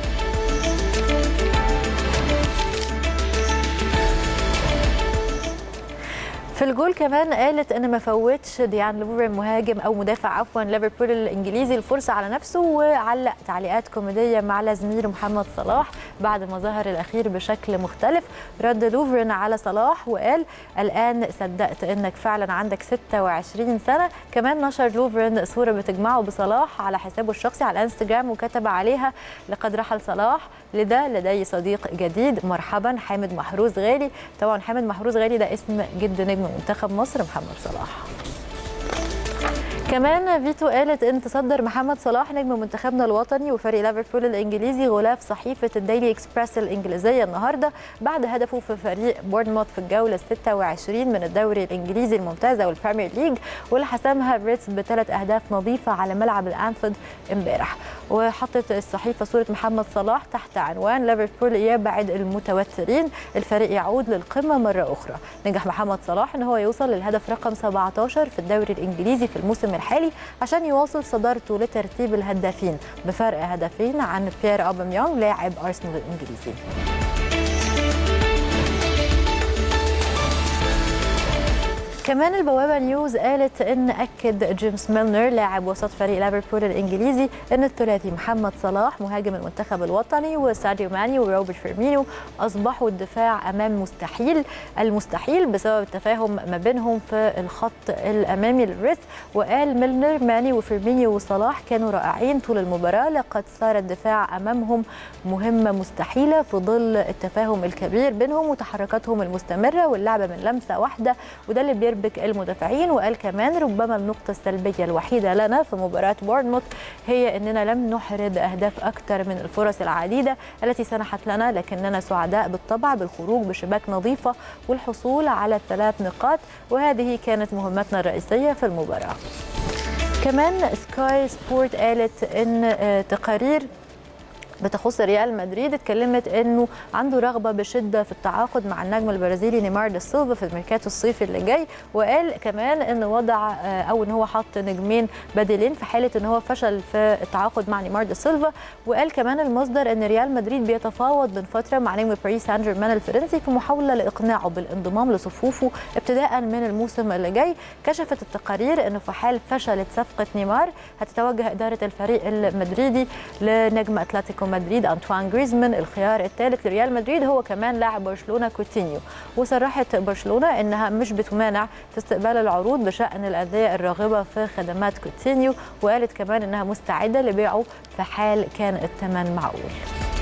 A: في الجول كمان قالت ان ما فوتش ديان لوفرن مهاجم او مدافع عفوا ليفربول الانجليزي الفرصه على نفسه وعلق تعليقات كوميديه مع زميله محمد صلاح بعد ما ظهر الاخير بشكل مختلف رد لوفرن على صلاح وقال الان صدقت انك فعلا عندك 26 سنه كمان نشر لوفرن صوره بتجمعه بصلاح على حسابه الشخصي على الانستجرام وكتب عليها لقد رحل صلاح لذا لدي صديق جديد مرحبا حامد محروز غالي طبعا حامد محروز غالي ده اسم جد نجم منتخب مصر محمد صلاح كمان فيتو قالت ان تصدر محمد صلاح نجم منتخبنا الوطني وفريق ليفربول الانجليزي غلاف صحيفه الديلي اكسبرس الانجليزيه النهارده بعد هدفه في فريق بورنموث في الجوله 26 من الدوري الانجليزي الممتاز او البريمير ليج واللي حسمها بريتس بثلاث اهداف نظيفه على ملعب الانفيلد امبارح وحطت الصحيفه صوره محمد صلاح تحت عنوان ليفربول يبعد المتوترين الفريق يعود للقمه مره اخرى نجح محمد صلاح ان هو يوصل للهدف رقم 17 في الدوري الانجليزي في الموسم الحالي عشان يواصل صدارته لترتيب الهدافين بفرق هدفين عن بيير اوباميونغ لاعب ارسنال الانجليزي كمان البوابه نيوز قالت ان اكد جيمس ميلنر لاعب وسط فريق ليفربول الانجليزي ان الثلاثي محمد صلاح مهاجم المنتخب الوطني وساديو ماني وروبرت فيرمينيو اصبحوا الدفاع امام مستحيل المستحيل بسبب التفاهم ما بينهم في الخط الامامي للريث وقال ميلنر ماني وفيرمينيو وصلاح كانوا رائعين طول المباراه لقد صار الدفاع امامهم مهمه مستحيله في ظل التفاهم الكبير بينهم وتحركاتهم المستمره واللعبه من لمسه واحده وده اللي بيربك المدافعين وقال كمان ربما النقطة السلبية الوحيدة لنا في مباراة بورنموث هي أننا لم نحرز أهداف أكثر من الفرص العديدة التي سنحت لنا لكننا سعداء بالطبع بالخروج بشباك نظيفة والحصول على الثلاث نقاط وهذه كانت مهمتنا الرئيسية في المباراة كمان سكاي سبورت قالت ان تقارير بتخص ريال مدريد اتكلمت انه عنده رغبه بشده في التعاقد مع النجم البرازيلي نيمار دا سيلفا في الميركاتو الصيفي اللي جاي وقال كمان ان وضع او ان هو حط نجمين بديلين في حاله ان هو فشل في التعاقد مع نيمار دا سيلفا وقال كمان المصدر ان ريال مدريد بيتفاوض من فتره مع نجم باريس سان جيرمان الفرنسي في محاوله لاقناعه بالانضمام لصفوفه ابتداء من الموسم اللي جاي كشفت التقارير انه في حال فشلت صفقه نيمار هتتوجه اداره الفريق المدريدي لنجم اتلتيكو مدريد انطوان جريزمان الخيار الثالث لريال مدريد هو كمان لاعب برشلونه كوتينيو وصرحت برشلونه انها مش بتمانع في استقبال العروض بشان الانديه الراغبه في خدمات كوتينيو وقالت كمان انها مستعده لبيعه في حال كان الثمن معقول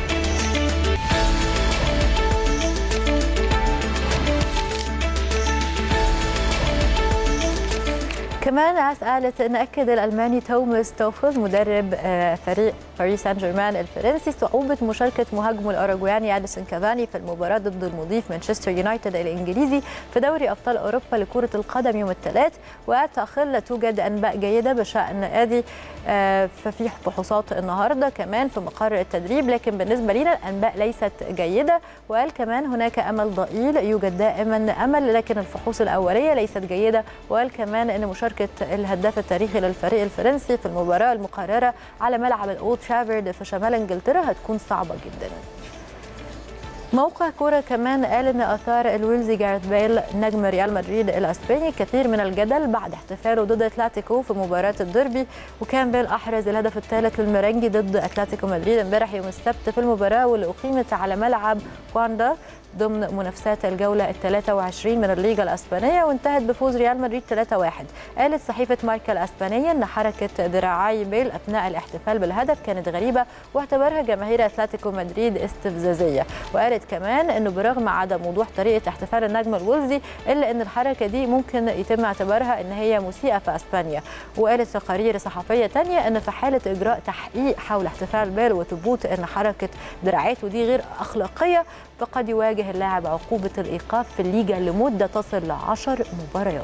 A: كمان عاس قالت ان اكد الالماني توماس توخل مدرب فريق باريس سان جيرمان الفرنسي صعوبه مشاركه مهاجمه الاوروغواني اديسون كافاني في المباراه ضد المضيف مانشستر يونايتد الانجليزي في دوري ابطال اوروبا لكره القدم يوم الثلاث وقال تاخر لا توجد انباء جيده بشان ادي ففي فحوصات النهارده كمان في مقر التدريب لكن بالنسبه لنا الانباء ليست جيده وقال كمان هناك امل ضئيل يوجد دائما امل لكن الفحوص الاوليه ليست جيده وقال كمان ان مشاركه الهداف التاريخي للفريق الفرنسي في المباراه المقرره على ملعب الاولد ترافورد في شمال انجلترا هتكون صعبه جدا موقع كورة كمان قال ان اثار الويلزي جارث بيل نجم ريال مدريد الاسباني كثير من الجدل بعد احتفاله ضد اتلتيكو في مباراة الديربي وكان بيل احرز الهدف الثالث للمرنجي ضد اتلتيكو مدريد امبارح يوم السبت في المباراة واللي اقيمت على ملعب واندا ضمن منافسات الجولة ال 23 من الليغا الأسبانية وانتهت بفوز ريال مدريد 3-1 قالت صحيفة ماركا الأسبانية أن حركة ذراعي بيل أثناء الاحتفال بالهدف كانت غريبة واعتبرها جماهير أتلتيكو مدريد استفزازية وقالت كمان أنه برغم عدم وضوح طريقة احتفال النجم الولزي إلا أن الحركة دي ممكن يتم اعتبارها أن هي مسيئة في أسبانيا وقالت تقارير صحفية تانية أن في حالة إجراء تحقيق حول احتفال بيل وثبوت أن حركة دراعاته دي غير أخلاقية فقد يواجه اللاعب عقوبة الإيقاف في الليجا لمدة تصل لعشر مباريات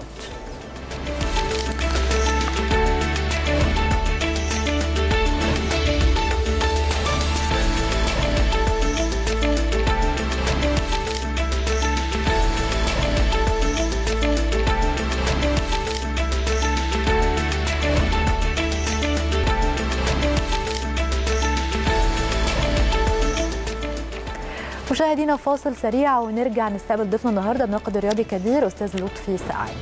A: مشاهدينا فاصل سريع ونرجع نستقبل ضيفنا النهارده الناقد الرياضي كبير استاذ لطفي سعد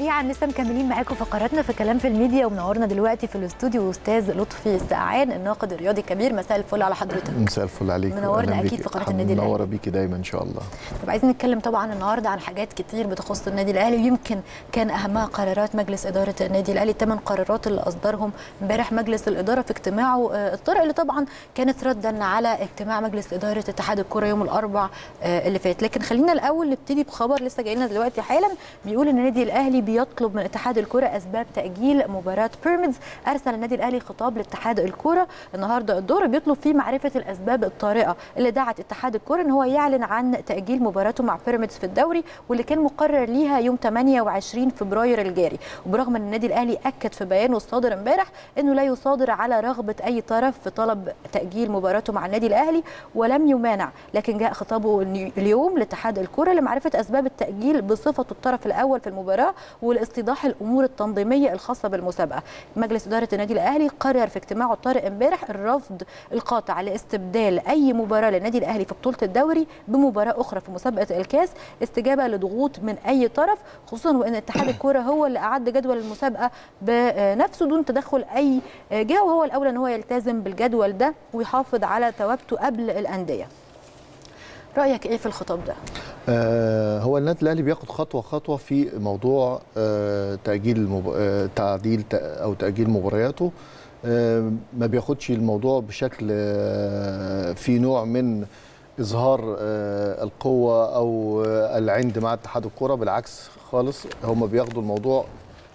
A: سريعا لسه مكملين معاكم فقراتنا في كلام في الميديا ومنورنا دلوقتي في الاستوديو استاذ لطفي السقعان الناقد الرياضي الكبير مساء الفل على حضرتك
C: مساء الفل عليك
A: منورنا
C: وأهلاً
A: أكيد
C: بيك.
A: في قناة النادي الأهلي.
C: منوره بيكي دايما ان شاء الله
A: طب عايزين نتكلم طبعا النهارده عن حاجات كتير بتخص النادي الاهلي ويمكن كان اهمها قرارات مجلس اداره النادي الاهلي الثمان قرارات اللي اصدرهم امبارح مجلس الاداره في اجتماعه آه، الطارئ اللي طبعا كانت ردا على اجتماع مجلس اداره اتحاد الكره يوم الاربع آه، اللي فات لكن خلينا الاول نبتدي بخبر لسه جاي لنا دلوقتي حالا بيقول ان النادي الاهلي بيطلب من اتحاد الكره اسباب تاجيل مباراه بيراميدز ارسل النادي الاهلي خطاب لاتحاد الكره النهارده الظهر بيطلب فيه معرفه الاسباب الطارئه اللي دعت اتحاد الكره ان هو يعلن عن تاجيل مباراته مع بيراميدز في الدوري واللي كان مقرر ليها يوم 28 فبراير الجاري وبرغم ان النادي الاهلي اكد في بيانه الصادر امبارح انه لا يصادر على رغبه اي طرف في طلب تاجيل مباراته مع النادي الاهلي ولم يمانع لكن جاء خطابه اليوم لاتحاد الكره لمعرفه اسباب التاجيل بصفته الطرف الاول في المباراه ولاستيضاح الامور التنظيميه الخاصه بالمسابقه مجلس اداره النادي الاهلي قرر في اجتماعه الطارئ امبارح الرفض القاطع لاستبدال اي مباراه للنادي الاهلي في بطوله الدوري بمباراه اخرى في مسابقه الكاس استجابه لضغوط من اي طرف خصوصا وان اتحاد الكره هو اللي اعد جدول المسابقه بنفسه دون تدخل اي جهه وهو الاولى ان هو يلتزم بالجدول ده ويحافظ على ثوابته قبل الانديه رايك ايه في الخطاب ده
C: آه هو النادي الاهلي بياخد خطوه خطوه في موضوع آه تاجيل المب... آه تعديل ت... او تاجيل مبارياته آه ما بياخدش الموضوع بشكل آه في نوع من اظهار آه القوه او آه العند مع اتحاد الكره بالعكس خالص هم بياخدوا الموضوع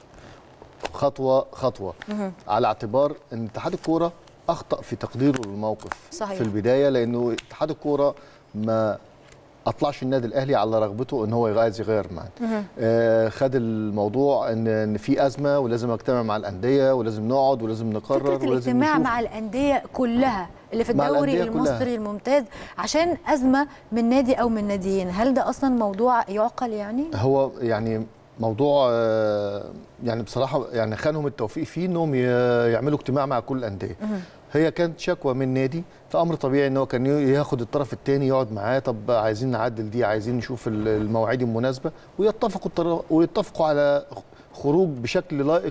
C: خطوه خطوه على اعتبار ان اتحاد الكوره اخطا في تقديره للموقف
A: صحيح.
C: في البدايه لانه اتحاد الكوره ما اطلعش النادي الاهلي على رغبته ان هو عايز يغير معاه آه خد الموضوع ان ان في ازمه ولازم اجتمع مع الانديه ولازم نقعد ولازم نقرر
A: فكره
C: ولازم
A: الاجتماع
C: نشوف.
A: مع الانديه كلها اللي في
C: مع
A: الدوري
C: الأندية كلها.
A: المصري الممتاز عشان ازمه من نادي او من ناديين هل ده اصلا موضوع يعقل يعني
C: هو يعني موضوع آه، يعني بصراحه يعني خانهم التوفيق فيه انهم ي- يعملوا اجتماع مع كل الانديه هي كانت شكوى من نادي فامر طبيعي ان هو كان ي- ياخد الطرف الثاني يقعد معاه طب عايزين نعدل دي عايزين نشوف ال- المواعيد المناسبه ويتفقوا الطرف ويتفقوا على خروج بشكل لائق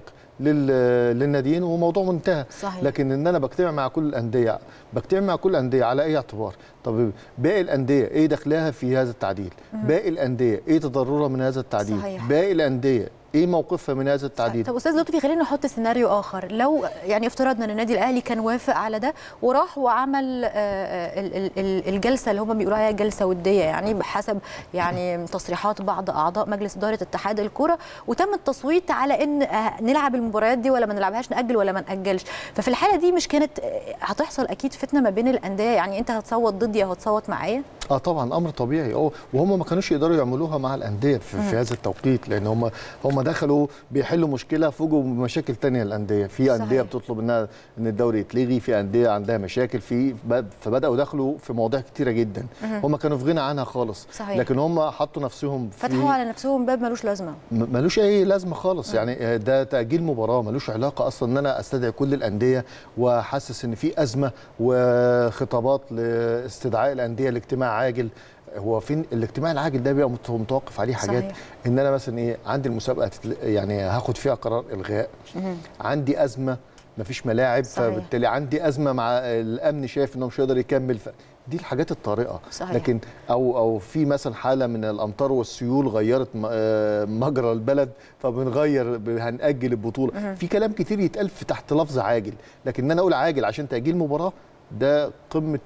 C: لل- للناديين وموضوع منتهى
A: صحيح.
C: لكن ان انا بجتمع مع كل الانديه بجتمع مع كل الانديه على اي اعتبار طب باقي الانديه ايه دخلها في هذا التعديل باقي الانديه ايه تضررها من هذا التعديل
A: صحيح.
C: باقي الانديه ايه موقفها من هذا التعديل
A: طب استاذ لطفي خلينا نحط سيناريو اخر لو يعني افترضنا ان النادي الاهلي كان وافق على ده وراح وعمل آه، آه، ال- ال- ال- الجلسه اللي هم بيقولوا عليها جلسه وديه يعني بحسب يعني تصريحات بعض اعضاء مجلس اداره اتحاد الكوره وتم التصويت على ان آه، نلعب المباريات دي ولا ما نلعبهاش ناجل ولا ما ناجلش ففي الحاله دي مش كانت آه، هتحصل اكيد فتنه ما بين الانديه يعني انت هتصوت ضدي او هتصوت معايا
C: اه طبعا امر طبيعي اه وهم ما كانوش يقدروا يعملوها مع الانديه في, في هذا التوقيت لان هم هم دخلوا بيحلوا مشكله فوجئوا بمشاكل تانية الانديه في انديه
A: صحيح.
C: بتطلب انها ان الدوري يتلغي في انديه عندها مشاكل في بد- فبداوا دخلوا في مواضيع كتيره جدا هم كانوا في غنى عنها خالص
A: صحيح.
C: لكن هم حطوا نفسهم في
A: فتحوا على نفسهم باب ملوش لازمه
C: م- ملوش اي لازمه خالص يعني ده تاجيل مباراه ملوش علاقه اصلا ان انا استدعي كل الانديه وحاسس ان في ازمه وخطابات لاستدعاء الانديه لاجتماع عاجل هو فين الاجتماع العاجل ده بيبقى مت- متوقف عليه حاجات
A: صحيح.
C: ان انا مثلا ايه عندي المسابقه تتل- يعني هاخد فيها قرار الغاء عندي ازمه مفيش ملاعب
A: صحيح.
C: فبالتالي عندي ازمه مع الامن شايف انه مش هيقدر يكمل ف... دي الحاجات الطارئه
A: صحيح.
C: لكن او او في مثلا حاله من الامطار والسيول غيرت م- آه، مجرى البلد فبنغير ب- هنأجل البطوله في كلام كتير يتقال في تحت لفظ عاجل لكن ان انا اقول عاجل عشان تأجيل مباراه ده قمه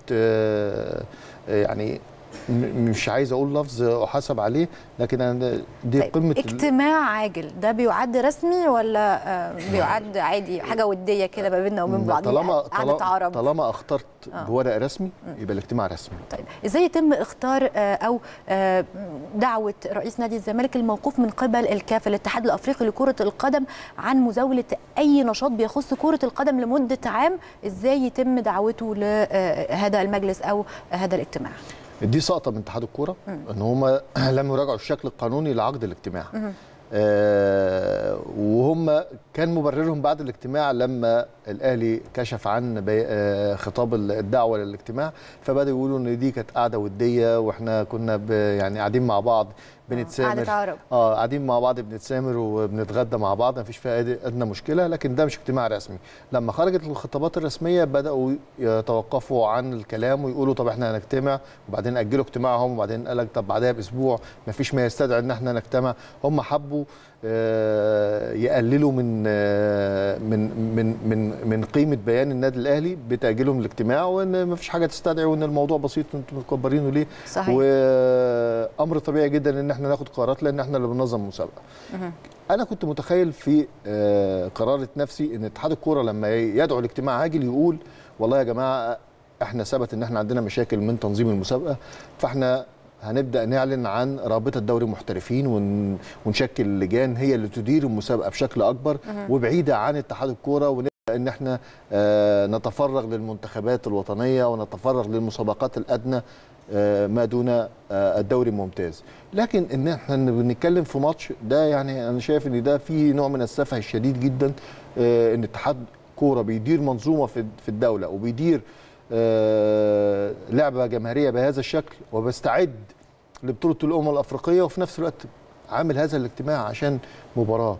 C: آه، آه، يعني م- مش عايز اقول لفظ احاسب عليه لكن أنا دي
A: طيب،
C: قمه ال-
A: اجتماع عاجل ده بيعد رسمي ولا آه، بيعد عادي حاجه وديه كده ما بيننا وبين بعض
C: طالما
A: قعده
C: طالما,
A: عرب
C: طالما اخترت
A: آه.
C: بورق رسمي يبقى الاجتماع رسمي
A: طيب ازاي يتم اختار آه، او آه، دعوه رئيس نادي الزمالك الموقوف من قبل الكاف الاتحاد الافريقي لكره القدم عن مزاوله اي نشاط بيخص كره القدم لمده عام ازاي يتم دعوته لهذا المجلس او هذا الاجتماع
C: دي سقطه من اتحاد الكوره ان هم لم يراجعوا الشكل القانوني لعقد الاجتماع آه وهم كان مبررهم بعد الاجتماع لما الاهلي كشف عن بي- آه، خطاب الدعوه للاجتماع فبداوا يقولوا ان دي كانت قاعده وديه واحنا كنا ب- يعني قاعدين مع بعض بنتسامر
A: قعدة عرب.
C: اه قاعدين مع بعض بنتسامر وبنتغدى مع بعض مفيش فيها أد- ادنى مشكله لكن ده مش اجتماع رسمي لما خرجت الخطابات الرسميه بداوا يتوقفوا عن الكلام ويقولوا طب احنا هنجتمع وبعدين اجلوا اجتماعهم وبعدين قال لك طب بعدها باسبوع مفيش ما يستدعي ان احنا نجتمع هم حبوا آه، يقللوا من آه، من من من من قيمه بيان النادي الاهلي بتاجيلهم الاجتماع وان مفيش حاجه تستدعي وان الموضوع بسيط انتم مكبرينه ليه
A: صحيح.
C: وامر طبيعي جدا ان احنا ناخد قرارات لان احنا اللي بننظم المسابقه انا كنت متخيل في آه، قرارة نفسي ان اتحاد الكوره لما يدعو لاجتماع عاجل يقول والله يا جماعه احنا ثبت ان احنا عندنا مشاكل من تنظيم المسابقه فاحنا هنبدا نعلن عن رابطه دوري محترفين ون- ونشكل لجان هي اللي تدير المسابقه بشكل اكبر وبعيده عن اتحاد الكوره ونبدا ان احنا آه، نتفرغ للمنتخبات الوطنيه ونتفرغ للمسابقات الادنى آه، ما دون آه، الدوري الممتاز لكن ان احنا بنتكلم في ماتش ده يعني انا شايف ان ده فيه نوع من السفه الشديد جدا آه، ان اتحاد كوره بيدير منظومه في في الدوله وبيدير آه، لعبه جماهيريه بهذا الشكل وبيستعد لبطوله الامم الافريقيه وفي نفس الوقت عامل هذا الاجتماع عشان مباراه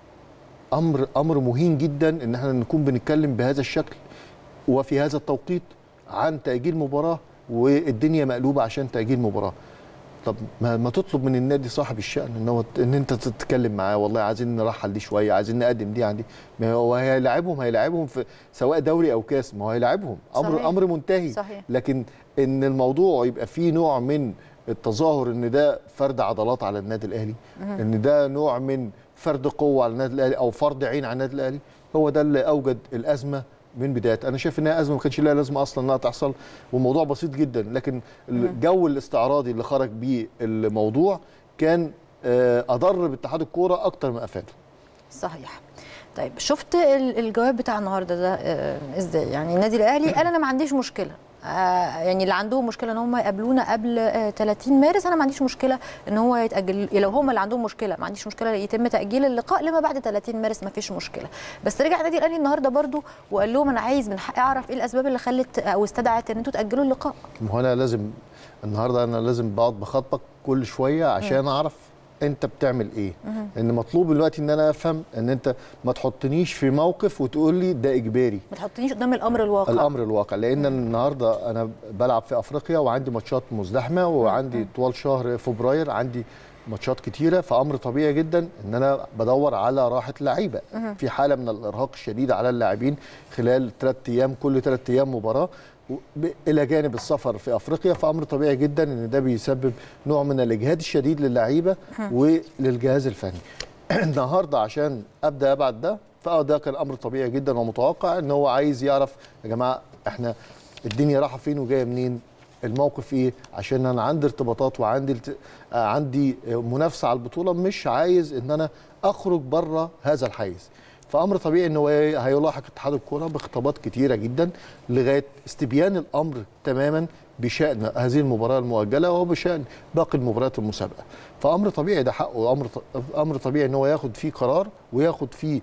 C: امر امر مهين جدا ان احنا نكون بنتكلم بهذا الشكل وفي هذا التوقيت عن تاجيل مباراه والدنيا مقلوبه عشان تاجيل مباراه طب ما, ما تطلب من النادي صاحب الشأن ان هو ان انت تتكلم معاه والله عايزين نرحل دي شويه عايزين نقدم دي عن دي ما هو هيلاعبهم هيلاعبهم في سواء دوري او كاس ما هو هيلاعبهم امر
A: صحيح.
C: امر منتهي
A: صحيح.
C: لكن ان الموضوع يبقى فيه نوع من التظاهر ان ده فرد عضلات على النادي الاهلي ان ده نوع من فرد قوه على النادي الاهلي او فرض عين على النادي الاهلي هو ده اللي اوجد الازمه من بدايه انا شايف انها ازمه ما كانش لها لازمه اصلا انها تحصل والموضوع بسيط جدا لكن الجو الاستعراضي اللي خرج بيه الموضوع كان آه، اضر باتحاد الكوره اكتر ما افاده
A: صحيح طيب شفت ال- الجواب بتاع النهارده ده آه، ازاي يعني النادي الاهلي قال انا ما عنديش مشكله آه، يعني اللي عندهم مشكله ان هم يقابلونا قبل آه، 30 مارس انا ما عنديش مشكله ان هو يتاجل لو هم اللي عندهم مشكله ما عنديش مشكله يتم تاجيل اللقاء لما بعد 30 مارس ما فيش مشكله بس رجع النادي الاهلي النهارده برضو وقال لهم انا عايز من حقي اعرف ايه الاسباب اللي خلت او استدعت ان انتوا تاجلوا اللقاء
C: ما هو انا لازم النهارده انا لازم بقعد بخاطبك كل شويه عشان اعرف انت بتعمل ايه ان مطلوب دلوقتي ان انا افهم ان انت ما تحطنيش في موقف وتقول لي ده اجباري
A: ما تحطنيش قدام الامر الواقع
C: الامر الواقع لان النهارده انا بلعب في افريقيا وعندي ماتشات مزدحمه وعندي طوال شهر فبراير عندي ماتشات كتيره فامر طبيعي جدا ان انا بدور على راحه لعيبه في حاله من الارهاق الشديد على اللاعبين خلال ثلاث ايام كل ثلاث ايام مباراه و- ب- الى جانب السفر في افريقيا فامر طبيعي جدا ان ده بيسبب نوع من الاجهاد الشديد للعيبه وللجهاز الفني النهارده عشان ابدا ابعت ده فاه ده كان امر طبيعي جدا ومتوقع ان هو عايز يعرف يا جماعه احنا الدنيا رايحه فين وجايه منين الموقف ايه عشان انا عندي ارتباطات وعندي الت... آه، عندي منافسه على البطوله مش عايز ان انا اخرج بره هذا الحيز فامر طبيعي ان هو هيلاحق اتحاد الكوره بخطابات كتيره جدا لغايه استبيان الامر تماما بشان هذه المباراه المؤجله وبشان باقي المباريات المسابقه فامر طبيعي ده حقه امر ط- امر طبيعي ان هو ياخد فيه قرار وياخد فيه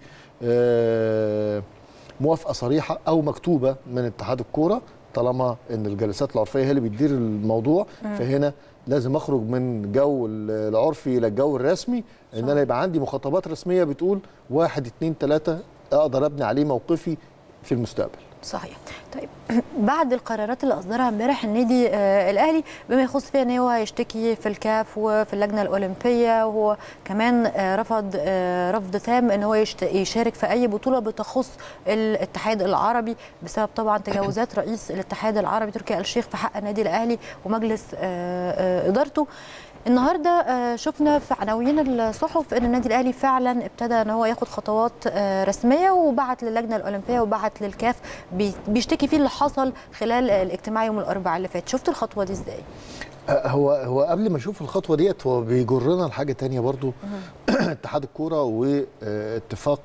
C: آه، موافقه صريحه او مكتوبه من اتحاد الكوره طالما ان الجلسات العرفيه هي اللي بتدير الموضوع فهنا لازم اخرج من جو العرفي الى الجو الرسمي ان انا يبقى عندي مخاطبات رسميه بتقول واحد اتنين تلاته اقدر ابني عليه موقفي في المستقبل
A: صحيح طيب بعد القرارات اللي اصدرها امبارح النادي آه الاهلي بما يخص فيها ان هو هيشتكي في الكاف وفي اللجنه الاولمبيه وهو كمان آه رفض آه رفض تام ان هو يشت- يشارك في اي بطوله بتخص الاتحاد العربي بسبب طبعا تجاوزات رئيس الاتحاد العربي تركي آل الشيخ في حق النادي الاهلي ومجلس آه آه ادارته النهارده آه، شفنا في عناوين الصحف ان النادي الاهلي فعلا ابتدى ان هو ياخد خطوات آه، رسميه وبعت للجنه الاولمبيه وبعت للكاف بي- بيشتكي فيه اللي حصل خلال الاجتماع يوم الاربعاء اللي فات شفت الخطوه دي ازاي
C: آه، هو هو قبل ما اشوف الخطوه ديت هو بيجرنا لحاجه تانية برضو اتحاد الكوره واتفاق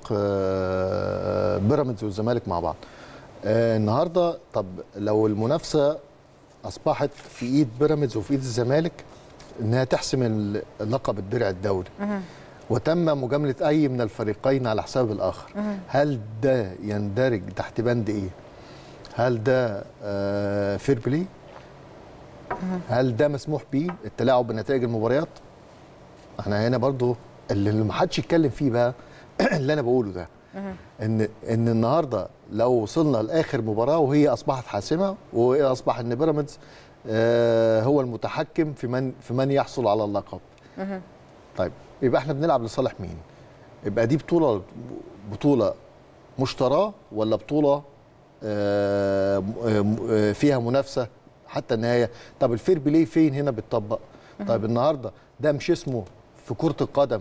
C: آه، بيراميدز والزمالك مع بعض آه، النهارده طب لو المنافسه اصبحت في ايد بيراميدز وفي ايد الزمالك انها تحسم ال- لقب الدرع الدولي وتم مجامله اي من الفريقين على حساب الاخر هل ده يندرج تحت بند ايه هل ده آه فير بلاي هل ده مسموح بيه التلاعب بنتائج المباريات احنا هنا برضو اللي ما حدش يتكلم فيه بقى اللي انا بقوله ده ان ان النهارده لو وصلنا لاخر مباراه وهي اصبحت حاسمه واصبح ان بيراميدز آه هو المتحكم في من في من يحصل على اللقب طيب يبقى احنا بنلعب لصالح مين يبقى دي بطوله بطوله مشتراه ولا بطوله آه آه فيها منافسه حتى النهايه طب الفير بلاي فين هنا بيتطبق طيب النهارده ده مش اسمه في كره القدم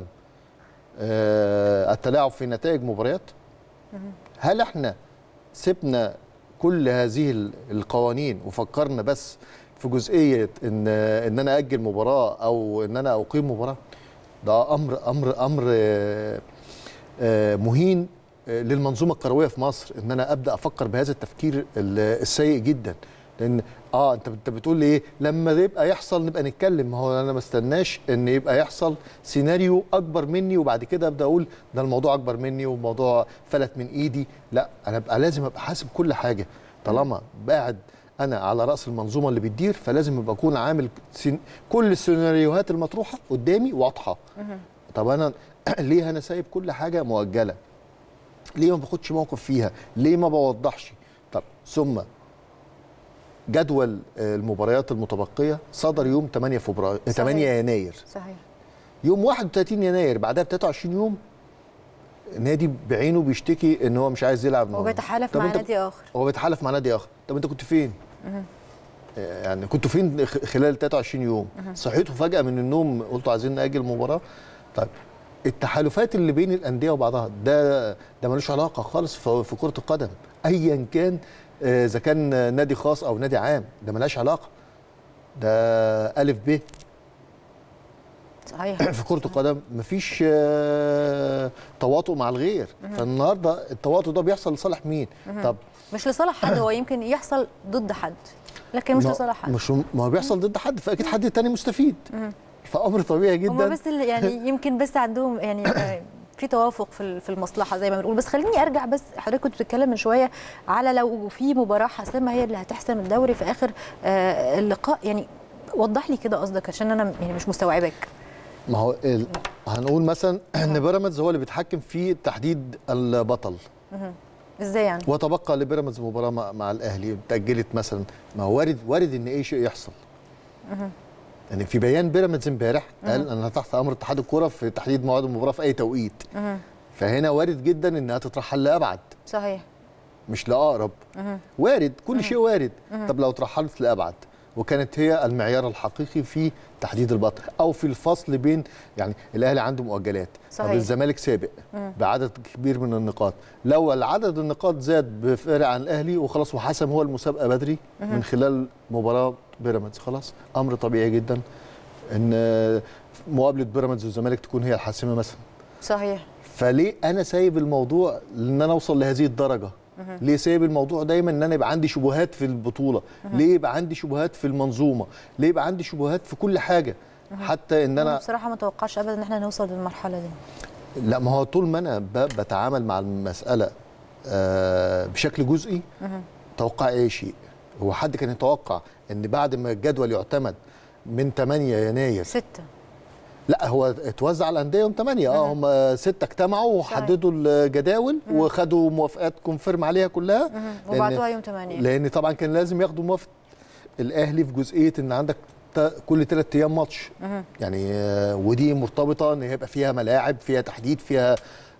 C: آه التلاعب في نتائج مباريات هل احنا سيبنا كل هذه القوانين وفكرنا بس في جزئيه ان ان انا اجل مباراه او ان انا اقيم مباراه ده امر امر امر آه آه مهين للمنظومه الكرويه في مصر ان انا ابدا افكر بهذا التفكير السيء جدا لان اه انت انت بتقول لي ايه لما يبقى يحصل نبقى نتكلم ما هو انا ما استناش ان يبقى يحصل سيناريو اكبر مني وبعد كده ابدا اقول ده الموضوع اكبر مني والموضوع فلت من ايدي لا انا ابقى لازم ابقى حاسب كل حاجه طالما قاعد انا على راس المنظومه اللي بتدير فلازم ابقى اكون عامل سين كل السيناريوهات المطروحه قدامي واضحه طب انا ليه انا سايب كل حاجه مؤجله ليه ما باخدش موقف فيها ليه ما بوضحش طب ثم جدول المباريات المتبقيه صدر يوم 8 فبراير 8 يناير
A: صحيح
C: يوم 31 يناير بعدها ب 23 يوم نادي بعينه بيشتكي ان هو مش عايز يلعب
A: هو بيتحالف مع نادي اخر
C: هو بيتحالف مع نادي اخر طب انت كنت فين يعني كنتوا فين خلال 23 يوم صحيتوا فجاه من النوم قلتوا عايزين ناجل المباراه طيب التحالفات اللي بين الانديه وبعضها ده ده ملوش علاقه خالص في كره القدم ايا كان اذا كان نادي خاص او نادي عام ده ملهاش علاقه ده الف ب
A: صحيح
C: في كره القدم مفيش تواطؤ مع الغير فالنهارده التواطؤ ده بيحصل لصالح مين طب
A: مش لصالح حد هو يمكن يحصل ضد حد لكن مش لصالح حد
C: مش ما هو بيحصل ضد حد فاكيد حد تاني مستفيد فامر طبيعي جدا
A: هم بس يعني يمكن بس عندهم يعني في توافق في في المصلحه زي ما بنقول بس خليني ارجع بس حضرتك كنت بتتكلم من شويه على لو في مباراه حاسمه هي اللي هتحسم الدوري في اخر اللقاء يعني وضح لي كده قصدك عشان انا يعني مش مستوعبك
C: ما هو ال... هنقول مثلا ان بيراميدز هو اللي بيتحكم في تحديد البطل
A: ازاي يعني
C: وتبقى لبيراميدز مباراه مع, مع الاهلي اتاجلت مثلا ما هو وارد وارد ان اي شيء يحصل يعني في بيان بيراميدز امبارح قال انا تحت امر اتحاد الكوره في تحديد موعد المباراه في اي توقيت فهنا وارد جدا انها تترحل لابعد
A: صحيح
C: مش لاقرب وارد كل شيء وارد طب لو ترحلت لابعد وكانت هي المعيار الحقيقي في تحديد البطل او في الفصل بين يعني الاهلي عنده مؤجلات
A: صحيح.
C: طب الزمالك سابق بعدد كبير من النقاط لو العدد النقاط زاد بفارق عن الاهلي وخلاص وحسم هو المسابقه بدري من خلال مباراه بيراميدز خلاص امر طبيعي جدا ان مقابله بيراميدز والزمالك تكون هي الحاسمه مثلا
A: صحيح
C: فليه انا سايب الموضوع ان انا اوصل لهذه الدرجه ليه سايب الموضوع دايما ان انا يبقى عندي شبهات في البطوله ليه يبقى عندي شبهات في المنظومه ليه يبقى عندي شبهات في كل حاجه حتى ان انا
A: بصراحه ما توقعش ابدا ان احنا نوصل للمرحله دي
C: لا ما هو طول ما انا بتعامل مع المساله بشكل جزئي توقع اي شيء هو حد كان يتوقع ان بعد ما الجدول يعتمد من 8 يناير
A: 6
C: لا هو اتوزع على الانديه يوم 8 اه هم سته اجتمعوا وحددوا الجداول وخدوا موافقات كونفيرم عليها كلها
A: وبعتوها يوم 8
C: لان طبعا كان لازم ياخدوا موافقه الاهلي في جزئيه ان عندك كل ثلاث ايام ماتش يعني ودي مرتبطه ان هيبقى فيها ملاعب فيها تحديد فيها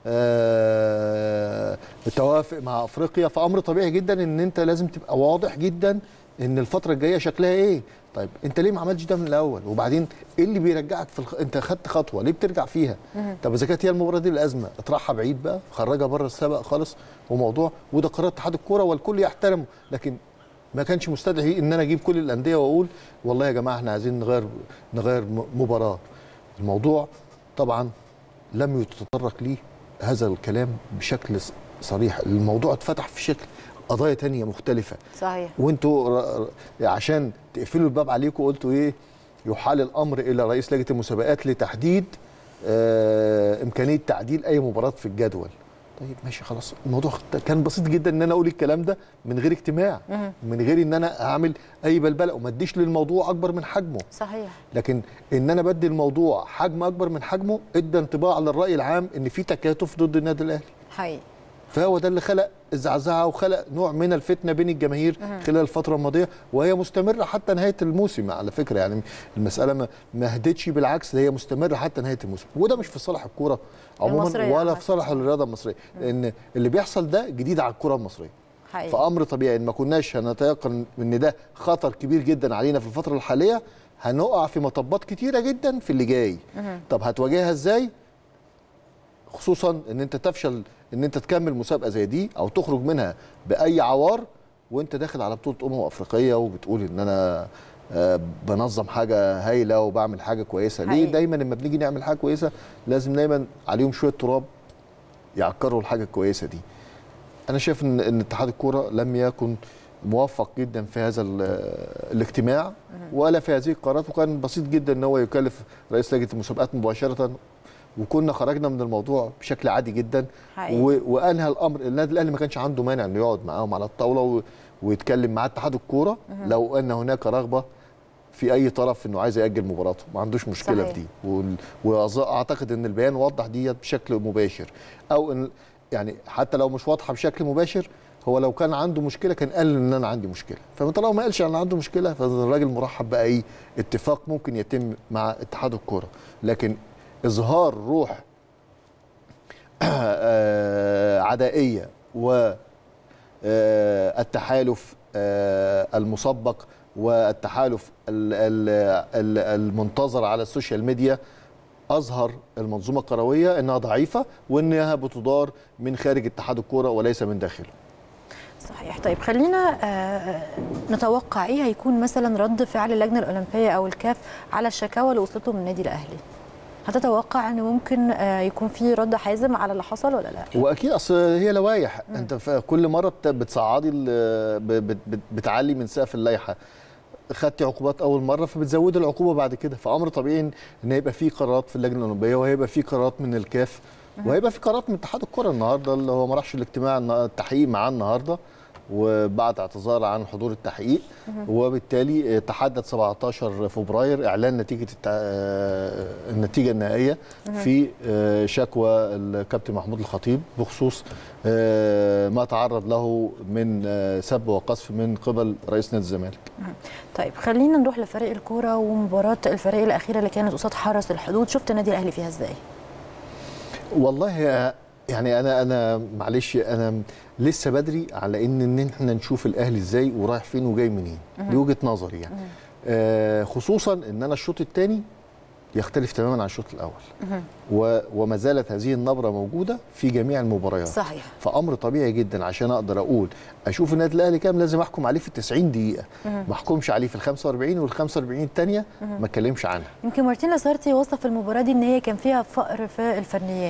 C: آه توافق مع افريقيا فامر طبيعي جدا ان انت لازم تبقى واضح جدا ان الفتره الجايه شكلها ايه طيب انت ليه ما عملتش ده من الاول وبعدين ايه اللي بيرجعك في الخ... انت خدت خطوه ليه بترجع فيها طب اذا كانت هي المباراه دي الازمه اطرحها بعيد بقى خرجها بره السبق خالص وموضوع وده قرار اتحاد الكوره والكل يحترمه لكن ما كانش مستدعي ان انا اجيب كل الانديه واقول والله يا جماعه احنا عايزين نغير نغير مباراه الموضوع طبعا لم يتطرق ليه هذا الكلام بشكل صريح الموضوع اتفتح في شكل قضايا تانية مختلفة
A: صحيح
C: وانتوا عشان تقفلوا الباب عليكم قلتوا ايه يحال الامر الى رئيس لجنه المسابقات لتحديد آه امكانيه تعديل اي مباراه في الجدول طيب ماشي خلاص الموضوع كان بسيط جدا ان انا اقول الكلام ده من غير اجتماع من غير ان انا اعمل اي بلبله وما اديش للموضوع اكبر من حجمه
A: صحيح
C: لكن ان انا بدي الموضوع حجم اكبر من حجمه ادى انطباع للراي العام ان في تكاتف ضد النادي الاهلي
A: حقيقي
C: فهو ده اللي خلق الزعزعه وخلق نوع من الفتنه بين الجماهير خلال الفتره الماضيه وهي مستمره حتى نهايه الموسم على فكره يعني المساله ما, ما هدتش بالعكس ده هي مستمره حتى نهايه الموسم وده مش في صالح الكوره عموما
A: المصرية
C: ولا
A: عامة.
C: في صالح الرياضه المصريه لان اللي بيحصل ده جديد على الكره المصريه
A: حقيقي
C: فامر طبيعي ان ما كناش هنتيقن ان ده خطر كبير جدا علينا في الفتره الحاليه هنقع في مطبات كتيره جدا في اللي جاي طب هتواجهها ازاي خصوصا ان انت تفشل ان انت تكمل مسابقه زي دي او تخرج منها باي عوار وانت داخل على بطوله امم افريقيه وبتقول ان انا آه، بنظم حاجه هايله وبعمل حاجه كويسه
A: حقيقي.
C: ليه دايما لما بنيجي نعمل حاجه كويسه لازم دايما عليهم شويه تراب يعكروا الحاجه الكويسه دي انا شايف ان ان اتحاد الكوره لم يكن موفق جدا في هذا ال- الاجتماع ولا في هذه القرارات وكان بسيط جدا ان هو يكلف رئيس لجنه المسابقات مباشره وكنا خرجنا من الموضوع بشكل عادي جدا
A: حقيقي.
C: و- وانهى الامر النادي الاهلي ما كانش عنده مانع انه يقعد معاهم على الطاوله و- ويتكلم مع اتحاد الكوره لو ان هناك رغبه في اي طرف انه عايز ياجل مباراته ما عندوش مشكله
A: صحيح.
C: في دي وال- واعتقد ان البيان وضح ديت بشكل مباشر او ان يعني حتى لو مش واضحه بشكل مباشر هو لو كان عنده مشكله كان قال ان انا عندي مشكله فطالما ما قالش انا عنده مشكله فالراجل مرحب بقى ايه اتفاق ممكن يتم مع اتحاد الكوره لكن اظهار روح آه، عدائيه و آه، التحالف آه، المسبق والتحالف ال- ال- ال- المنتظر على السوشيال ميديا اظهر المنظومه الكرويه انها ضعيفه وانها بتدار من خارج اتحاد الكوره وليس من داخله
A: صحيح طيب خلينا آه، نتوقع ايه هيكون مثلا رد فعل اللجنه الاولمبيه او الكاف على الشكاوى اللي وصلته من النادي الاهلي هتتوقع ان ممكن آه، يكون في رد حازم على اللي حصل ولا لا
C: واكيد اصل هي لوائح انت في كل مره بت- بتصعدي ال- ب- بت- بت- بتعلي من سقف اللائحه خدتي عقوبات اول مره فبتزودي العقوبه بعد كده فامر طبيعي ان إن هيبقى في قرارات في اللجنه الاولمبيه وهيبقى في قرارات من الكاف وهيبقى في قرارات من اتحاد الكره النهارده اللي هو ما راحش الاجتماع النا- التحقيق معاه النهارده وبعد اعتذار عن حضور التحقيق وبالتالي تحدد 17 فبراير اعلان نتيجه التع... آه، النتيجه النهائيه في آه، شكوى الكابتن محمود الخطيب بخصوص آه، ما تعرض له من آه، سب وقذف من قبل رئيس نادي الزمالك
A: طيب خلينا نروح لفريق الكوره ومباراه الفريق الاخيره اللي كانت قصاد حرس الحدود شفت النادي الاهلي فيها ازاي
C: والله يا- يعني انا انا معلش انا لسه بدري على ان ان احنا نشوف الاهلي ازاي ورايح فين وجاي منين دي وجهه نظري يعني آه خصوصا ان انا الشوط الثاني يختلف تماما عن الشوط الاول و وما زالت هذه النبره موجوده في جميع المباريات
A: صحيح
C: فامر طبيعي جدا عشان اقدر اقول اشوف النادي الاهلي كام لازم احكم عليه في ال 90 دقيقه ما احكمش عليه في ال 45 وال 45 الثانيه ما اتكلمش عنها
A: يمكن مارتين لاسارتي وصف المباراه دي ان هي كان فيها فقر في الفنيات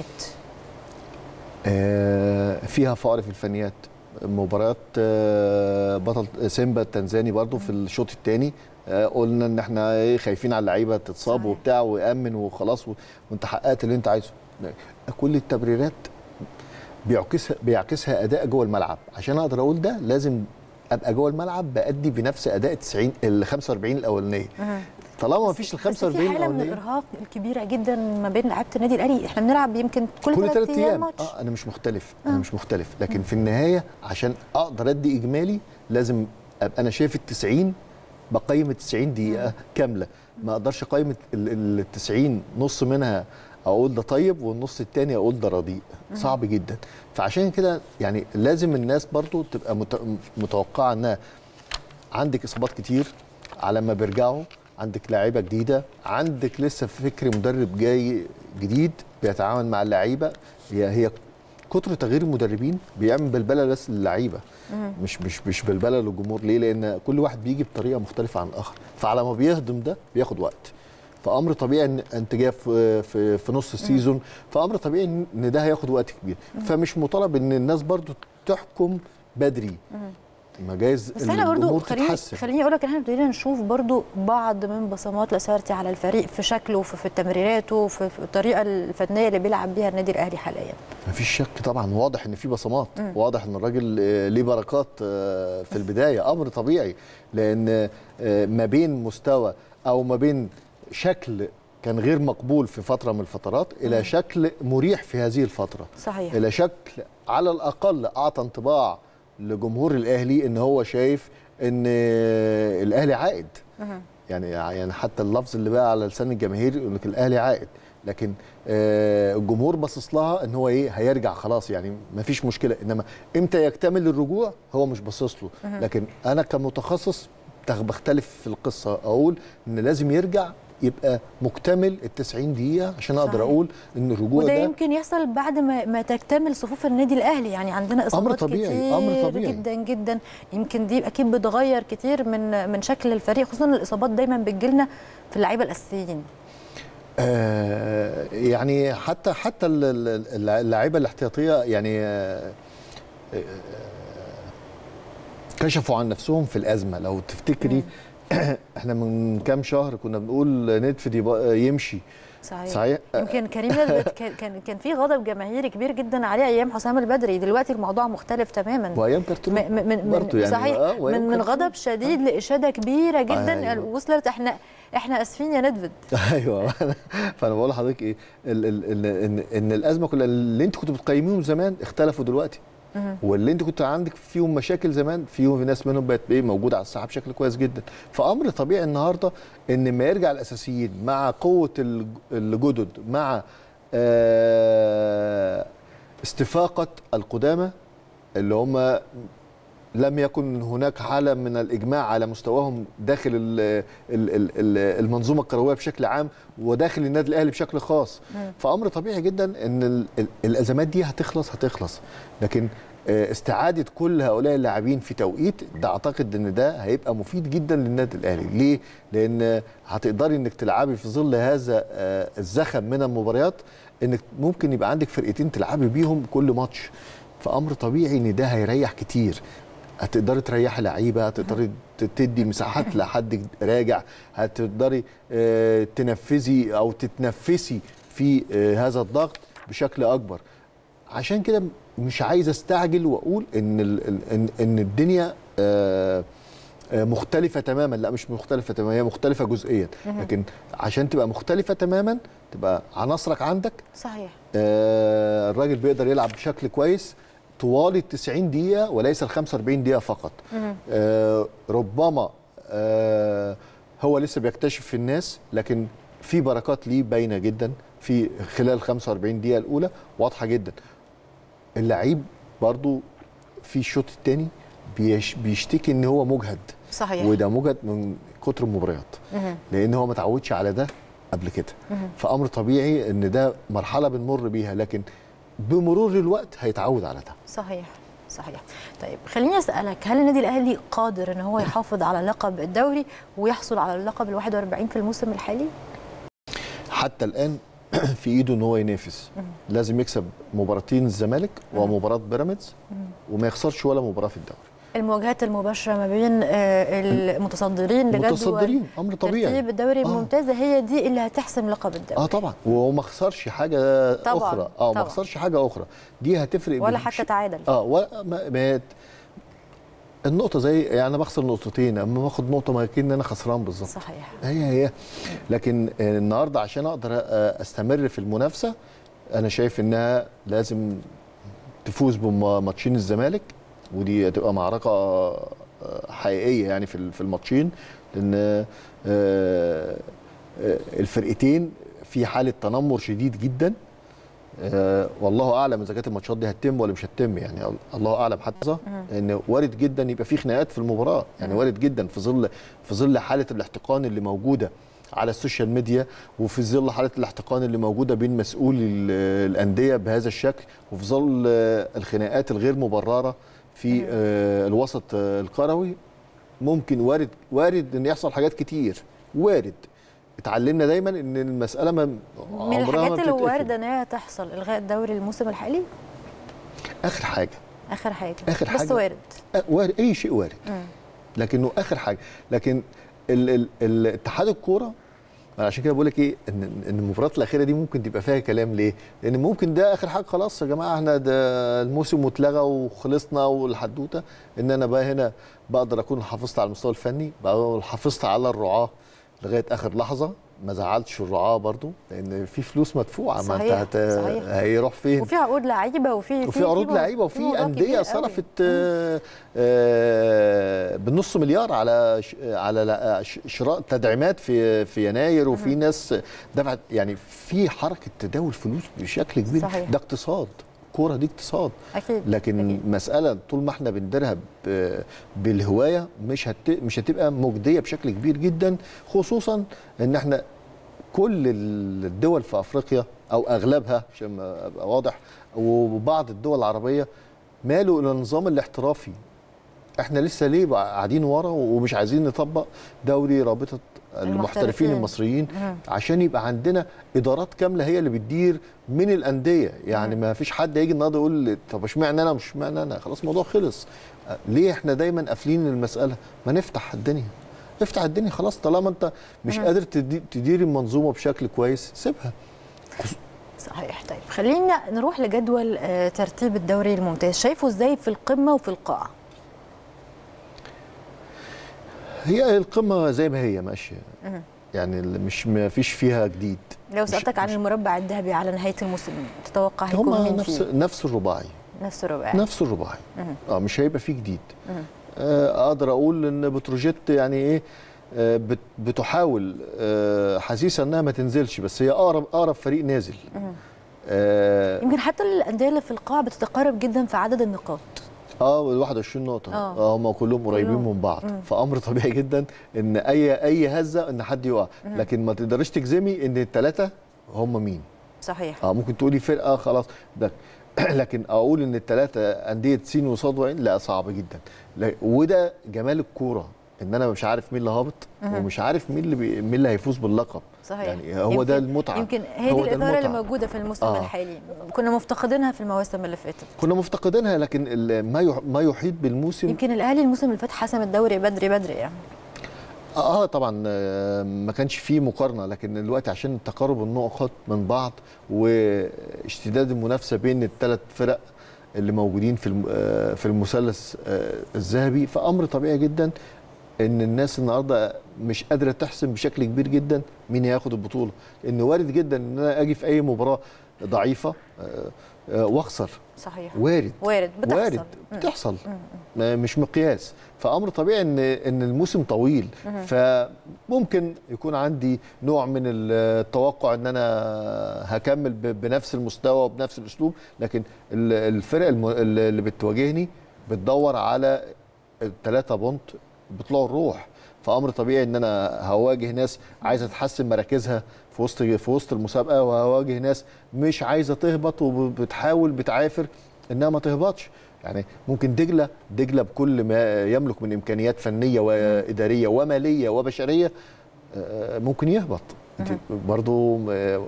C: آه، فيها فقر في الفنيات مباريات آه، بطل سيمبا التنزاني برضو في الشوط الثاني قلنا ان احنا ايه خايفين على اللعيبه تتصاب
A: صحيح.
C: وبتاع ويامن وخلاص و- وانت حققت اللي انت عايزه كل التبريرات بيعكسها بيعكسها اداء جوه الملعب عشان اقدر اقول ده لازم ابقى جوه الملعب بادي بنفس اداء 90 ال 45 الاولانيه طالما ما فيش ال
A: بس في
C: 45
A: حاله من
C: الاولانيه
A: الارهاق الكبيره جدا ما بين لعيبه النادي الاهلي احنا بنلعب يمكن كل,
C: كل
A: ثلاث
C: ثلاث
A: ايام
C: ايام
A: ماتش
C: اه انا مش مختلف انا مش مختلف لكن في النهايه عشان اقدر ادي اجمالي لازم ابقى انا شايف ال 90 بقيم ال 90 دقيقه كامله ما اقدرش اقيم ال 90 نص منها اقول ده طيب والنص التاني اقول ده رديء صعب جدا فعشان كده يعني لازم الناس برضو تبقى مت- متوقعه انها عندك اصابات كتير على ما بيرجعوا عندك لاعيبه جديده عندك لسه فكر مدرب جاي جديد بيتعامل مع اللعيبه هي هي كتر تغيير المدربين بيعمل بلبله بس للعيبه مش مش مش بلبله للجمهور ليه لان كل واحد بيجي بطريقه مختلفه عن الاخر فعلى ما بيهضم ده بياخد وقت فامر طبيعي ان انت جاي في في, في نص السيزون فامر طبيعي ان ده هياخد وقت كبير فمش مطالب ان الناس برضو تحكم بدري مجاز
A: بس احنا برضو
C: الجمهور
A: خليني
C: تتحسن
A: خليني اقول لك احنا ابتدينا نشوف برضو بعض من بصمات لاسارتي على الفريق في شكله في, في التمريرات في, في الطريقه الفنيه اللي بيلعب بيها النادي الاهلي حاليا
C: مفيش شك طبعا واضح ان في بصمات واضح ان الراجل آه، ليه بركات آه، في البدايه امر طبيعي لان آه، ما بين مستوى او ما بين شكل كان غير مقبول في فتره من الفترات الى شكل مريح في هذه الفتره
A: صحيح
C: الى شكل على الاقل اعطى انطباع لجمهور الاهلي ان هو شايف ان آه، الاهلي عائد
A: مهم.
C: يعني يعني حتى اللفظ اللي بقى على لسان الجماهير يقول لك الاهلي عائد لكن آه الجمهور باصص لها ان هو ايه هيرجع خلاص يعني ما فيش مشكله انما امتى يكتمل الرجوع هو مش باصص له لكن انا كمتخصص تخ- بختلف في القصه اقول ان لازم يرجع يبقى مكتمل ال 90 دقيقه عشان اقدر
A: صحيح.
C: اقول ان الرجوع
A: وده
C: ده
A: يمكن يحصل بعد ما, ما تكتمل صفوف النادي الاهلي يعني عندنا اصابات
C: طبيعي،
A: كتير
C: أمر طبيعي.
A: جدا جدا يمكن دي اكيد بتغير كتير من من شكل الفريق خصوصا الاصابات دايما بتجيلنا في اللعيبه الاساسيين
C: آه يعني حتى حتى ال- ال- اللاعيبه الاحتياطيه يعني آه آه، كشفوا عن نفسهم في الازمه لو تفتكري احنا من كام شهر كنا بنقول ندفد يبقى- يمشي
A: صحيح
C: صحيح
A: يمكن كريم نزبت كان كان كان في غضب جماهيري كبير جدا عليه ايام حسام البدري دلوقتي الموضوع مختلف تماما
C: وايام كارتون
A: م- من من
C: برضو يعني
A: صحيح
C: آه، وأيام
A: من من
C: كارتون.
A: غضب شديد لاشاده كبيره جدا
C: أيوة.
A: وصلت احنا احنا اسفين يا ندفد
C: ايوه فانا بقول لحضرتك ايه ال ال ال ان ان الازمه كلها اللي انت كنت بتقيميهم زمان اختلفوا دلوقتي واللي انت كنت عندك فيهم مشاكل زمان فيهم ناس منهم بقت ايه موجوده على الساحه بشكل كويس جدا فامر طبيعي النهارده ان ما يرجع الاساسيين مع قوه الج- الجدد مع آه استفاقه القدامى اللي هم لم يكن هناك حاله من الاجماع على مستواهم داخل ال ال ال ال المنظومه الكرويه بشكل عام وداخل النادي الاهلي بشكل خاص فامر طبيعي جدا ان ال ال الازمات دي هتخلص هتخلص لكن آه، استعاده كل هؤلاء اللاعبين في توقيت ده اعتقد ان ده هيبقى مفيد جدا للنادي الاهلي ليه لان هتقدري انك تلعبي في ظل هذا آه، الزخم من المباريات انك ممكن يبقى عندك فرقتين تلعبي بيهم كل ماتش فامر طبيعي ان ده هيريح كتير هتقدري تريحي لعيبه هتقدري ت- تدي مساحات لحد راجع هتقدري آه، تنفذي او تتنفسي في آه، هذا الضغط بشكل اكبر عشان كده مش عايز استعجل واقول ان ال- ال- ان ان الدنيا آه، آه، مختلفة تماما لا مش مختلفة تماما هي مختلفة جزئيا لكن عشان تبقى مختلفة تماما تبقى عناصرك عندك
A: صحيح
C: آه، الراجل بيقدر يلعب بشكل كويس طوال ال 90 دقيقة وليس ال 45 دقيقة فقط. آه، ربما آه، هو لسه بيكتشف في الناس لكن في بركات ليه باينة جدا في خلال 45 دقيقة الأولى واضحة جدا. اللعيب برضو في الشوط الثاني بيشتكي ان هو مجهد
A: صحيح
C: وده مجهد من كتر المباريات
A: مهم.
C: لان هو ما تعودش على ده قبل كده فامر طبيعي ان ده مرحله بنمر بيها لكن بمرور الوقت هيتعود على ده
A: صحيح صحيح طيب خليني اسالك هل النادي الاهلي قادر ان هو يحافظ على لقب الدوري ويحصل على اللقب ال 41 في الموسم الحالي
C: حتى الان في ايده ان هو ينافس لازم يكسب مباراتين الزمالك ومباراه بيراميدز وما يخسرش ولا مباراه في الدوري
A: المواجهات المباشره ما بين آه، المتصدرين لجدول
C: متصدرين امر طبيعي
A: ترتيب الدوري
C: آه.
A: الممتازه هي دي اللي هتحسم لقب الدوري
C: اه طبعا وما خسرش حاجه
A: طبعاً،
C: اخرى اه ما
A: طبعاً.
C: خسرش حاجه اخرى دي هتفرق
A: ولا
C: بش-
A: حتى تعادل
C: اه ولا ما ما النقطه زي يعني انا بخسر نقطتين اما باخد نقطه ما كأن انا خسران بالظبط
A: صحيح
C: هي هي لكن آه، النهارده عشان اقدر آه، استمر في المنافسه انا شايف انها لازم تفوز بماتشين الزمالك ودي هتبقى معركه آه، حقيقيه يعني في ال- في الماتشين لان آه، آه، الفرقتين في حاله تنمر شديد جدا آه، والله اعلم اذا كانت الماتشات دي هتتم ولا مش هتتم يعني الله اعلم حتى ان وارد جدا يبقى في خناقات في المباراه يعني وارد جدا في ظل في ظل حاله الاحتقان اللي موجوده على السوشيال ميديا وفي ظل حاله الاحتقان اللي موجوده بين مسؤولي ال- الانديه بهذا الشكل وفي ظل آه، الخناقات الغير مبرره في آه، الوسط آه، الكروي ممكن وارد وارد ان يحصل حاجات كتير وارد اتعلمنا دايما ان المساله ما
A: من
C: عمرها ما
A: الحاجات اللي
C: بتتقفل.
A: وارده ان هي تحصل الغاء الدوري الموسم الحالي
C: اخر حاجه
A: اخر حاجه
C: آخر
A: بس
C: حاجة.
A: وارد
C: أه، وارد اي شيء وارد
A: مم.
C: لكنه اخر حاجه لكن ال- ال- ال- اتحاد الكوره أنا عشان كده بقول لك ايه ان ان المباريات الاخيره دي ممكن تبقى فيها كلام ليه؟ لان ممكن ده اخر حاجه خلاص يا جماعه احنا ده الموسم اتلغى وخلصنا والحدوته ان انا بقى هنا بقدر اكون حافظت على المستوى الفني بقى حافظت على الرعاه لغايه اخر لحظه ما زعلتش الرعاه برضو لان في فلوس مدفوعه ما
A: صحيح،
C: انت هت...
A: صحيح.
C: هيروح فين؟
A: وفي عقود لعيبه وفي
C: وفي عروض
A: في
C: لعيبه
A: في
C: وفي
A: موضوع كبير
C: انديه
A: قوي.
C: صرفت آه، آه، بالنص مليار على ش- على لا- ش- شراء تدعيمات في في يناير وفي ناس دفعت يعني في حركه تداول فلوس بشكل كبير
A: صحيح.
C: ده اقتصاد كوره دي اقتصاد
A: اكيد
C: لكن
A: أكيد.
C: مساله طول ما احنا بنديرها ب- بالهوايه مش هت مش هتبقى مجديه بشكل كبير جدا خصوصا ان احنا كل الدول في افريقيا او اغلبها عشان ما ابقى واضح وبعض الدول العربيه مالوا الى النظام الاحترافي احنا لسه ليه بقى قاعدين ورا ومش عايزين نطبق دوري رابطه المحترفين
A: المحترفين.
C: المصريين
A: مم.
C: عشان يبقى عندنا ادارات كامله هي اللي بتدير من الانديه يعني ما فيش حد هيجي النهارده يقول طب اشمعنى انا مش اشمعنى انا خلاص الموضوع خلص أه، ليه احنا دايما قافلين المساله ما نفتح الدنيا افتح الدنيا خلاص طالما انت مش قادر تدي- تدير المنظومه بشكل كويس سيبها
A: صحيح طيب خلينا نروح لجدول آه، ترتيب الدوري الممتاز شايفه ازاي في القمه وفي القاع
C: هي القمه زي ما هي ماشيه
A: مم.
C: يعني اللي مش ما فيش فيها جديد
A: لو
C: مش-
A: سالتك عن
C: مش-
A: المربع الذهبي على نهايه الموسم تتوقع هيكون
C: هما
A: مين
C: نفس
A: فيه
C: نفس الرباعي
A: نفس الرباعي
C: نفس الرباعي
A: مم.
C: اه مش هيبقى فيه جديد
A: مم.
C: آه، اقدر اقول ان بتروجيت يعني ايه آه، بت- بتحاول آه، حسيسه انها ما تنزلش بس هي اقرب اقرب فريق نازل
A: مم.
C: اه
A: يمكن حتى الانديه اللي في القاع بتتقارب جدا في عدد النقاط
C: اه 21 نقطه
A: آه.
C: اه هم كلهم قريبين
A: كلهم.
C: من بعض
A: مم.
C: فامر طبيعي جدا ان اي اي هزه ان حد يقع لكن ما تقدرش تجزمي ان الثلاثه هم مين
A: صحيح
C: اه ممكن تقولي فرقه خلاص ده لكن اقول ان الثلاثه انديه سين وصاد وعين لا صعب جدا لا وده جمال الكوره ان انا مش عارف مين اللي هابط ومش عارف مين اللي بي... مين اللي هيفوز باللقب
A: صحيح
C: يعني هو ده
A: يمكن-
C: المتعه
A: يمكن هي
C: هو
A: دي
C: ده
A: الاداره اللي
C: المتعة.
A: موجوده في الموسم
C: آه.
A: الحالي كنا مفتقدينها في المواسم اللي فاتت
C: كنا مفتقدينها لكن ال- ما يح... ما يحيط بالموسم
A: يمكن الاهلي الموسم اللي فات حسم الدوري بدري بدري يعني
C: اه طبعا آه، ما كانش فيه مقارنه لكن دلوقتي عشان تقارب النقط من بعض واشتداد المنافسه بين الثلاث فرق اللي موجودين في الم- آه، في المثلث آه، الذهبي فامر طبيعي جدا ان الناس النهارده مش قادره تحسم بشكل كبير جدا مين هياخد البطوله لان وارد جدا ان انا اجي في اي مباراه ضعيفه آه، آه، واخسر
A: صحيح
C: وارد
A: وارد بتحصل
C: وارد
A: مم.
C: بتحصل ما- مش مقياس فامر طبيعي ان ان الموسم طويل فممكن يكون عندي نوع من التوقع ان انا هكمل ب- بنفس المستوى وبنفس الاسلوب لكن ال- الفرق الم- اللي بتواجهني بتدور على الثلاثه بونت بيطلعوا الروح فامر طبيعي ان انا هواجه ناس عايزه تحسن مراكزها في وسط في وسط المسابقه وهواجه ناس مش عايزه تهبط وبتحاول بتعافر انها ما تهبطش يعني ممكن دجله دجله بكل ما يملك من امكانيات فنيه واداريه وماليه وبشريه آه، ممكن يهبط انت برضو آه،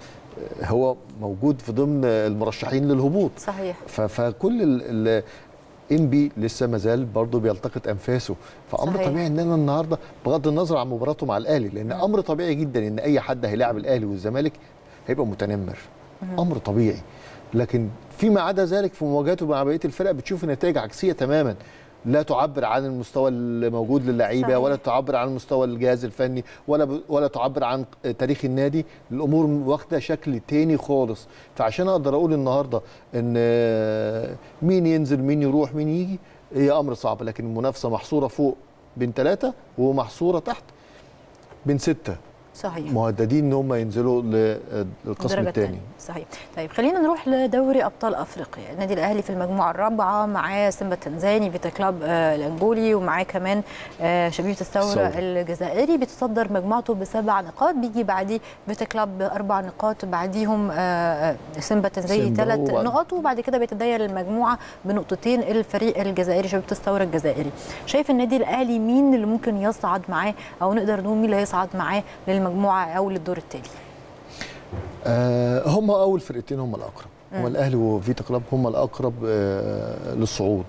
C: هو موجود في ضمن المرشحين للهبوط
A: صحيح
C: ف- فكل ال انبي لسه ما زال برضه بيلتقط انفاسه فامر
A: صحيح.
C: طبيعي ان انا النهارده بغض النظر عن مباراته مع الاهلي لان امر طبيعي جدا ان اي حد هيلاعب الاهلي والزمالك هيبقى متنمر امر طبيعي لكن فيما عدا ذلك في مواجهاته مع بقيه الفرق بتشوف نتائج عكسيه تماما لا تعبر عن المستوى الموجود للعيبه
A: صحيح.
C: ولا تعبر عن مستوى الجهاز الفني ولا ب... ولا تعبر عن تاريخ النادي الامور واخده شكل تاني خالص فعشان اقدر اقول النهارده ان آه، مين ينزل مين يروح مين يجي هي امر صعب لكن المنافسه محصوره فوق بين ثلاثه ومحصوره تحت بين سته
A: صحيح
C: مهددين ان هم ينزلوا للقسم
A: الدرجة
C: الثاني
A: التانية. صحيح طيب خلينا نروح لدوري ابطال افريقيا النادي الاهلي في المجموعه الرابعه معاه سيمبا التنزاني فيتا كلاب آه الانجولي ومعاه كمان آه شبيبه الثوره
C: الثورة.
A: الجزائري بيتصدر مجموعته بسبع نقاط بيجي بعديه فيتا كلاب باربع نقاط بعديهم آه آه، سيمبا التنزاني
C: سيمبا
A: ثلاث
C: وبعد-
A: نقط وبعد كده بيتداير المجموعه بنقطتين الفريق الجزائري شبيبه الثوره الجزائري شايف النادي الاهلي مين اللي ممكن يصعد معاه او نقدر نقول مين اللي هيصعد معاه للمجموعه او للدور التالي
C: آه هم اول فرقتين هم الاقرب هو الاهلي وفيتا كلاب هم الاقرب آه، للصعود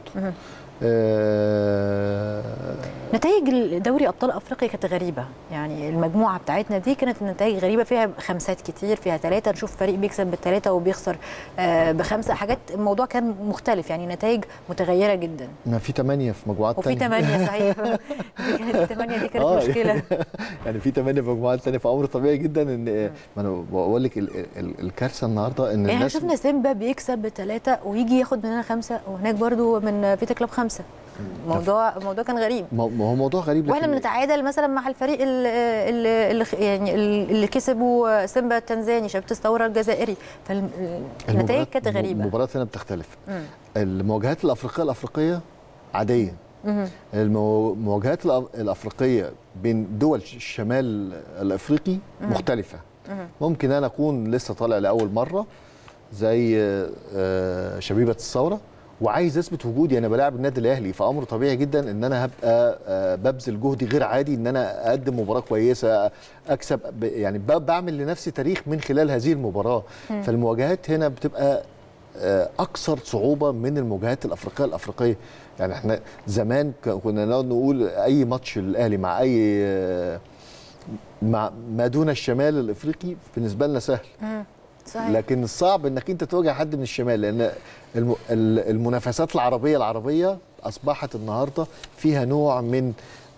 C: آه،
A: نتائج دوري ابطال افريقيا كانت غريبه يعني المجموعه بتاعتنا دي كانت النتائج غريبه فيها خمسات كتير فيها ثلاثه نشوف فريق بيكسب بالثلاثه وبيخسر آه، بخمسه حاجات الموضوع كان مختلف يعني نتائج متغيره جدا
C: ما في ثمانيه في مجموعات
A: وفي
C: تانية.
A: ثمانيه صحيح دي كانت الثمانيه دي كانت
C: آه،
A: مشكله
C: يعني في ثمانيه في مجموعات ثانيه فامر طبيعي جدا ان ما انا بقول لك ال- ال- الكارثه النهارده ان
A: يعني احنا
C: الناس
A: شفنا سيمبا بيكسب بثلاثه ويجي ياخد مننا خمسه وهناك برضو من فيتا كلاب خمسه موضوع الموضوع كان غريب
C: ما ما هو موضوع غريب
A: واحنا
C: لكن
A: بنتعادل مثلا مع الفريق اللي, اللي يعني اللي كسبوا سيمبا التنزاني شباب الثوره الجزائري فالنتائج
C: المباريات-
A: كانت غريبه
C: المباريات هنا بتختلف
A: مم.
C: المواجهات الافريقيه الافريقيه عاديه
A: مهم.
C: المو- المواجهات الأف- الافريقيه بين دول الشمال الافريقي مختلفه
A: مهم.
C: ممكن انا اكون لسه طالع لاول مره زي آه، شبيبه الثوره وعايز اثبت وجودي انا بلاعب النادي الاهلي فامر طبيعي جدا ان انا هبقى آه، ببذل جهدي غير عادي ان انا اقدم مباراه كويسه اكسب ب- يعني ب- بعمل لنفسي تاريخ من خلال هذه المباراه فالمواجهات هنا بتبقى آه، اكثر صعوبه من المواجهات الافريقيه الافريقيه يعني احنا زمان ك- كنا نقعد نقول اي ماتش الاهلي مع اي آه، مع ما دون الشمال الافريقي بالنسبه لنا سهل
A: مم. صحيح
C: لكن الصعب انك انت تواجه حد من الشمال لان الم- ال- المنافسات العربيه العربيه اصبحت النهارده فيها نوع من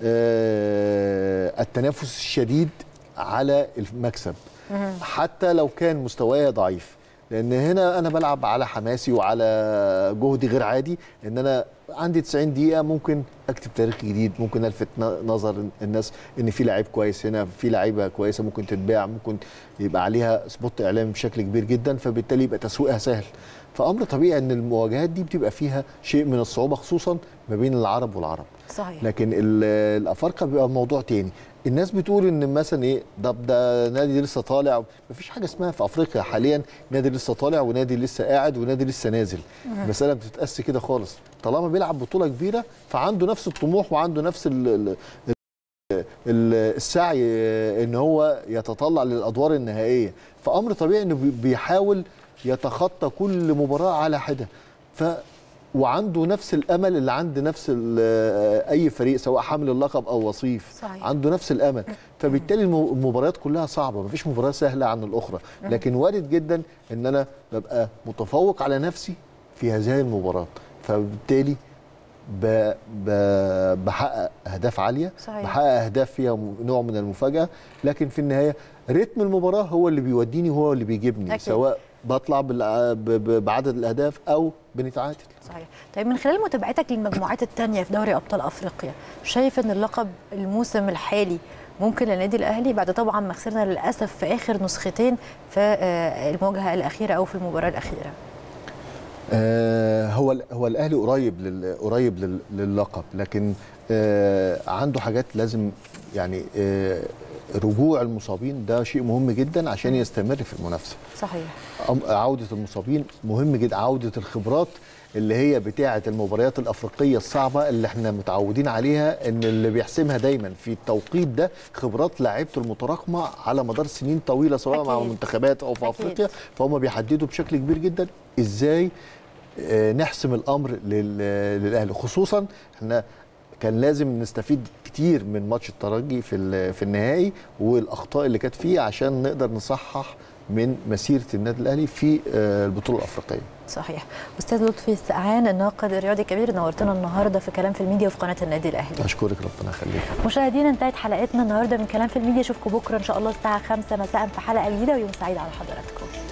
C: آه، التنافس الشديد على المكسب حتى لو كان مستواي ضعيف لان هنا انا بلعب على حماسي وعلى جهدي غير عادي ان انا عندي 90 دقيقه ممكن اكتب تاريخ جديد ممكن الفت ن- نظر الناس ان في لعيب كويس هنا في لعيبه كويسه ممكن تتباع ممكن يبقى عليها سبوت اعلامي بشكل كبير جدا فبالتالي يبقى تسويقها سهل فامر طبيعي ان المواجهات دي بتبقى فيها شيء من الصعوبه خصوصا ما بين العرب والعرب
A: صحيح
C: لكن ال- الافارقه بيبقى موضوع تاني الناس بتقول ان مثلا ايه ده ده نادي لسه طالع مفيش حاجه اسمها في افريقيا حاليا نادي لسه طالع ونادي لسه قاعد ونادي لسه نازل المساله ما بتتقاس كده خالص طالما بيلعب بطوله كبيره فعنده نفس الطموح وعنده نفس ال ال ال- السعي ان هو يتطلع للادوار النهائيه فامر طبيعي انه بي- بيحاول يتخطى كل مباراه على حده ف وعنده نفس الامل اللي عند نفس ال- اي فريق سواء حامل اللقب او وصيف
A: صحيح.
C: عنده نفس الامل فبالتالي الم- المباريات كلها صعبه مفيش مباراه سهله عن الاخرى لكن وارد جدا ان انا ببقى متفوق على نفسي في هذه المباراه فبالتالي ب... ب... بحقق اهداف عاليه
A: صحيح.
C: بحقق اهداف فيها م- نوع من المفاجاه لكن في النهايه رتم المباراه هو اللي بيوديني هو اللي بيجيبني
A: أكيد.
C: سواء بطلع بالع... ب... ب... بعدد الاهداف او بنتعادل
A: صحيح طيب من خلال متابعتك للمجموعات الثانيه في دوري ابطال افريقيا شايف ان اللقب الموسم الحالي ممكن للنادي الاهلي بعد طبعا ما خسرنا للاسف في اخر نسختين في آه، المواجهه الاخيره او في المباراه الاخيره
C: آه هو ال- هو الاهلي قريب لل... قريب لل... للقب لكن آه عنده حاجات لازم يعني آه رجوع المصابين ده شيء مهم جدا عشان يستمر في المنافسه
A: صحيح
C: أم- عودة المصابين مهم جدا عودة الخبرات اللي هي بتاعة المباريات الأفريقية الصعبة اللي احنا متعودين عليها ان اللي بيحسمها دايما في التوقيت ده خبرات لاعيبته المتراكمة على مدار سنين طويلة سواء مع
A: أكيد.
C: المنتخبات أو في
A: أكيد.
C: أفريقيا فهم بيحددوا بشكل كبير جدا ازاي آه، نحسم الأمر لل- للأهلي خصوصا احنا كان لازم نستفيد كتير من ماتش الترجي في ال- في النهائي والاخطاء اللي كانت فيه عشان نقدر نصحح من مسيره النادي الاهلي في آه، البطوله الافريقيه
A: صحيح استاذ لطفي السقعان الناقد الرياضي الكبير نورتنا النهارده في كلام في الميديا وفي قناه النادي الاهلي
C: اشكرك ربنا يخليك
A: مشاهدينا انتهت حلقتنا النهارده من كلام في الميديا اشوفكم بكره ان شاء الله الساعه 5 مساء في حلقه جديده ويوم سعيد على حضراتكم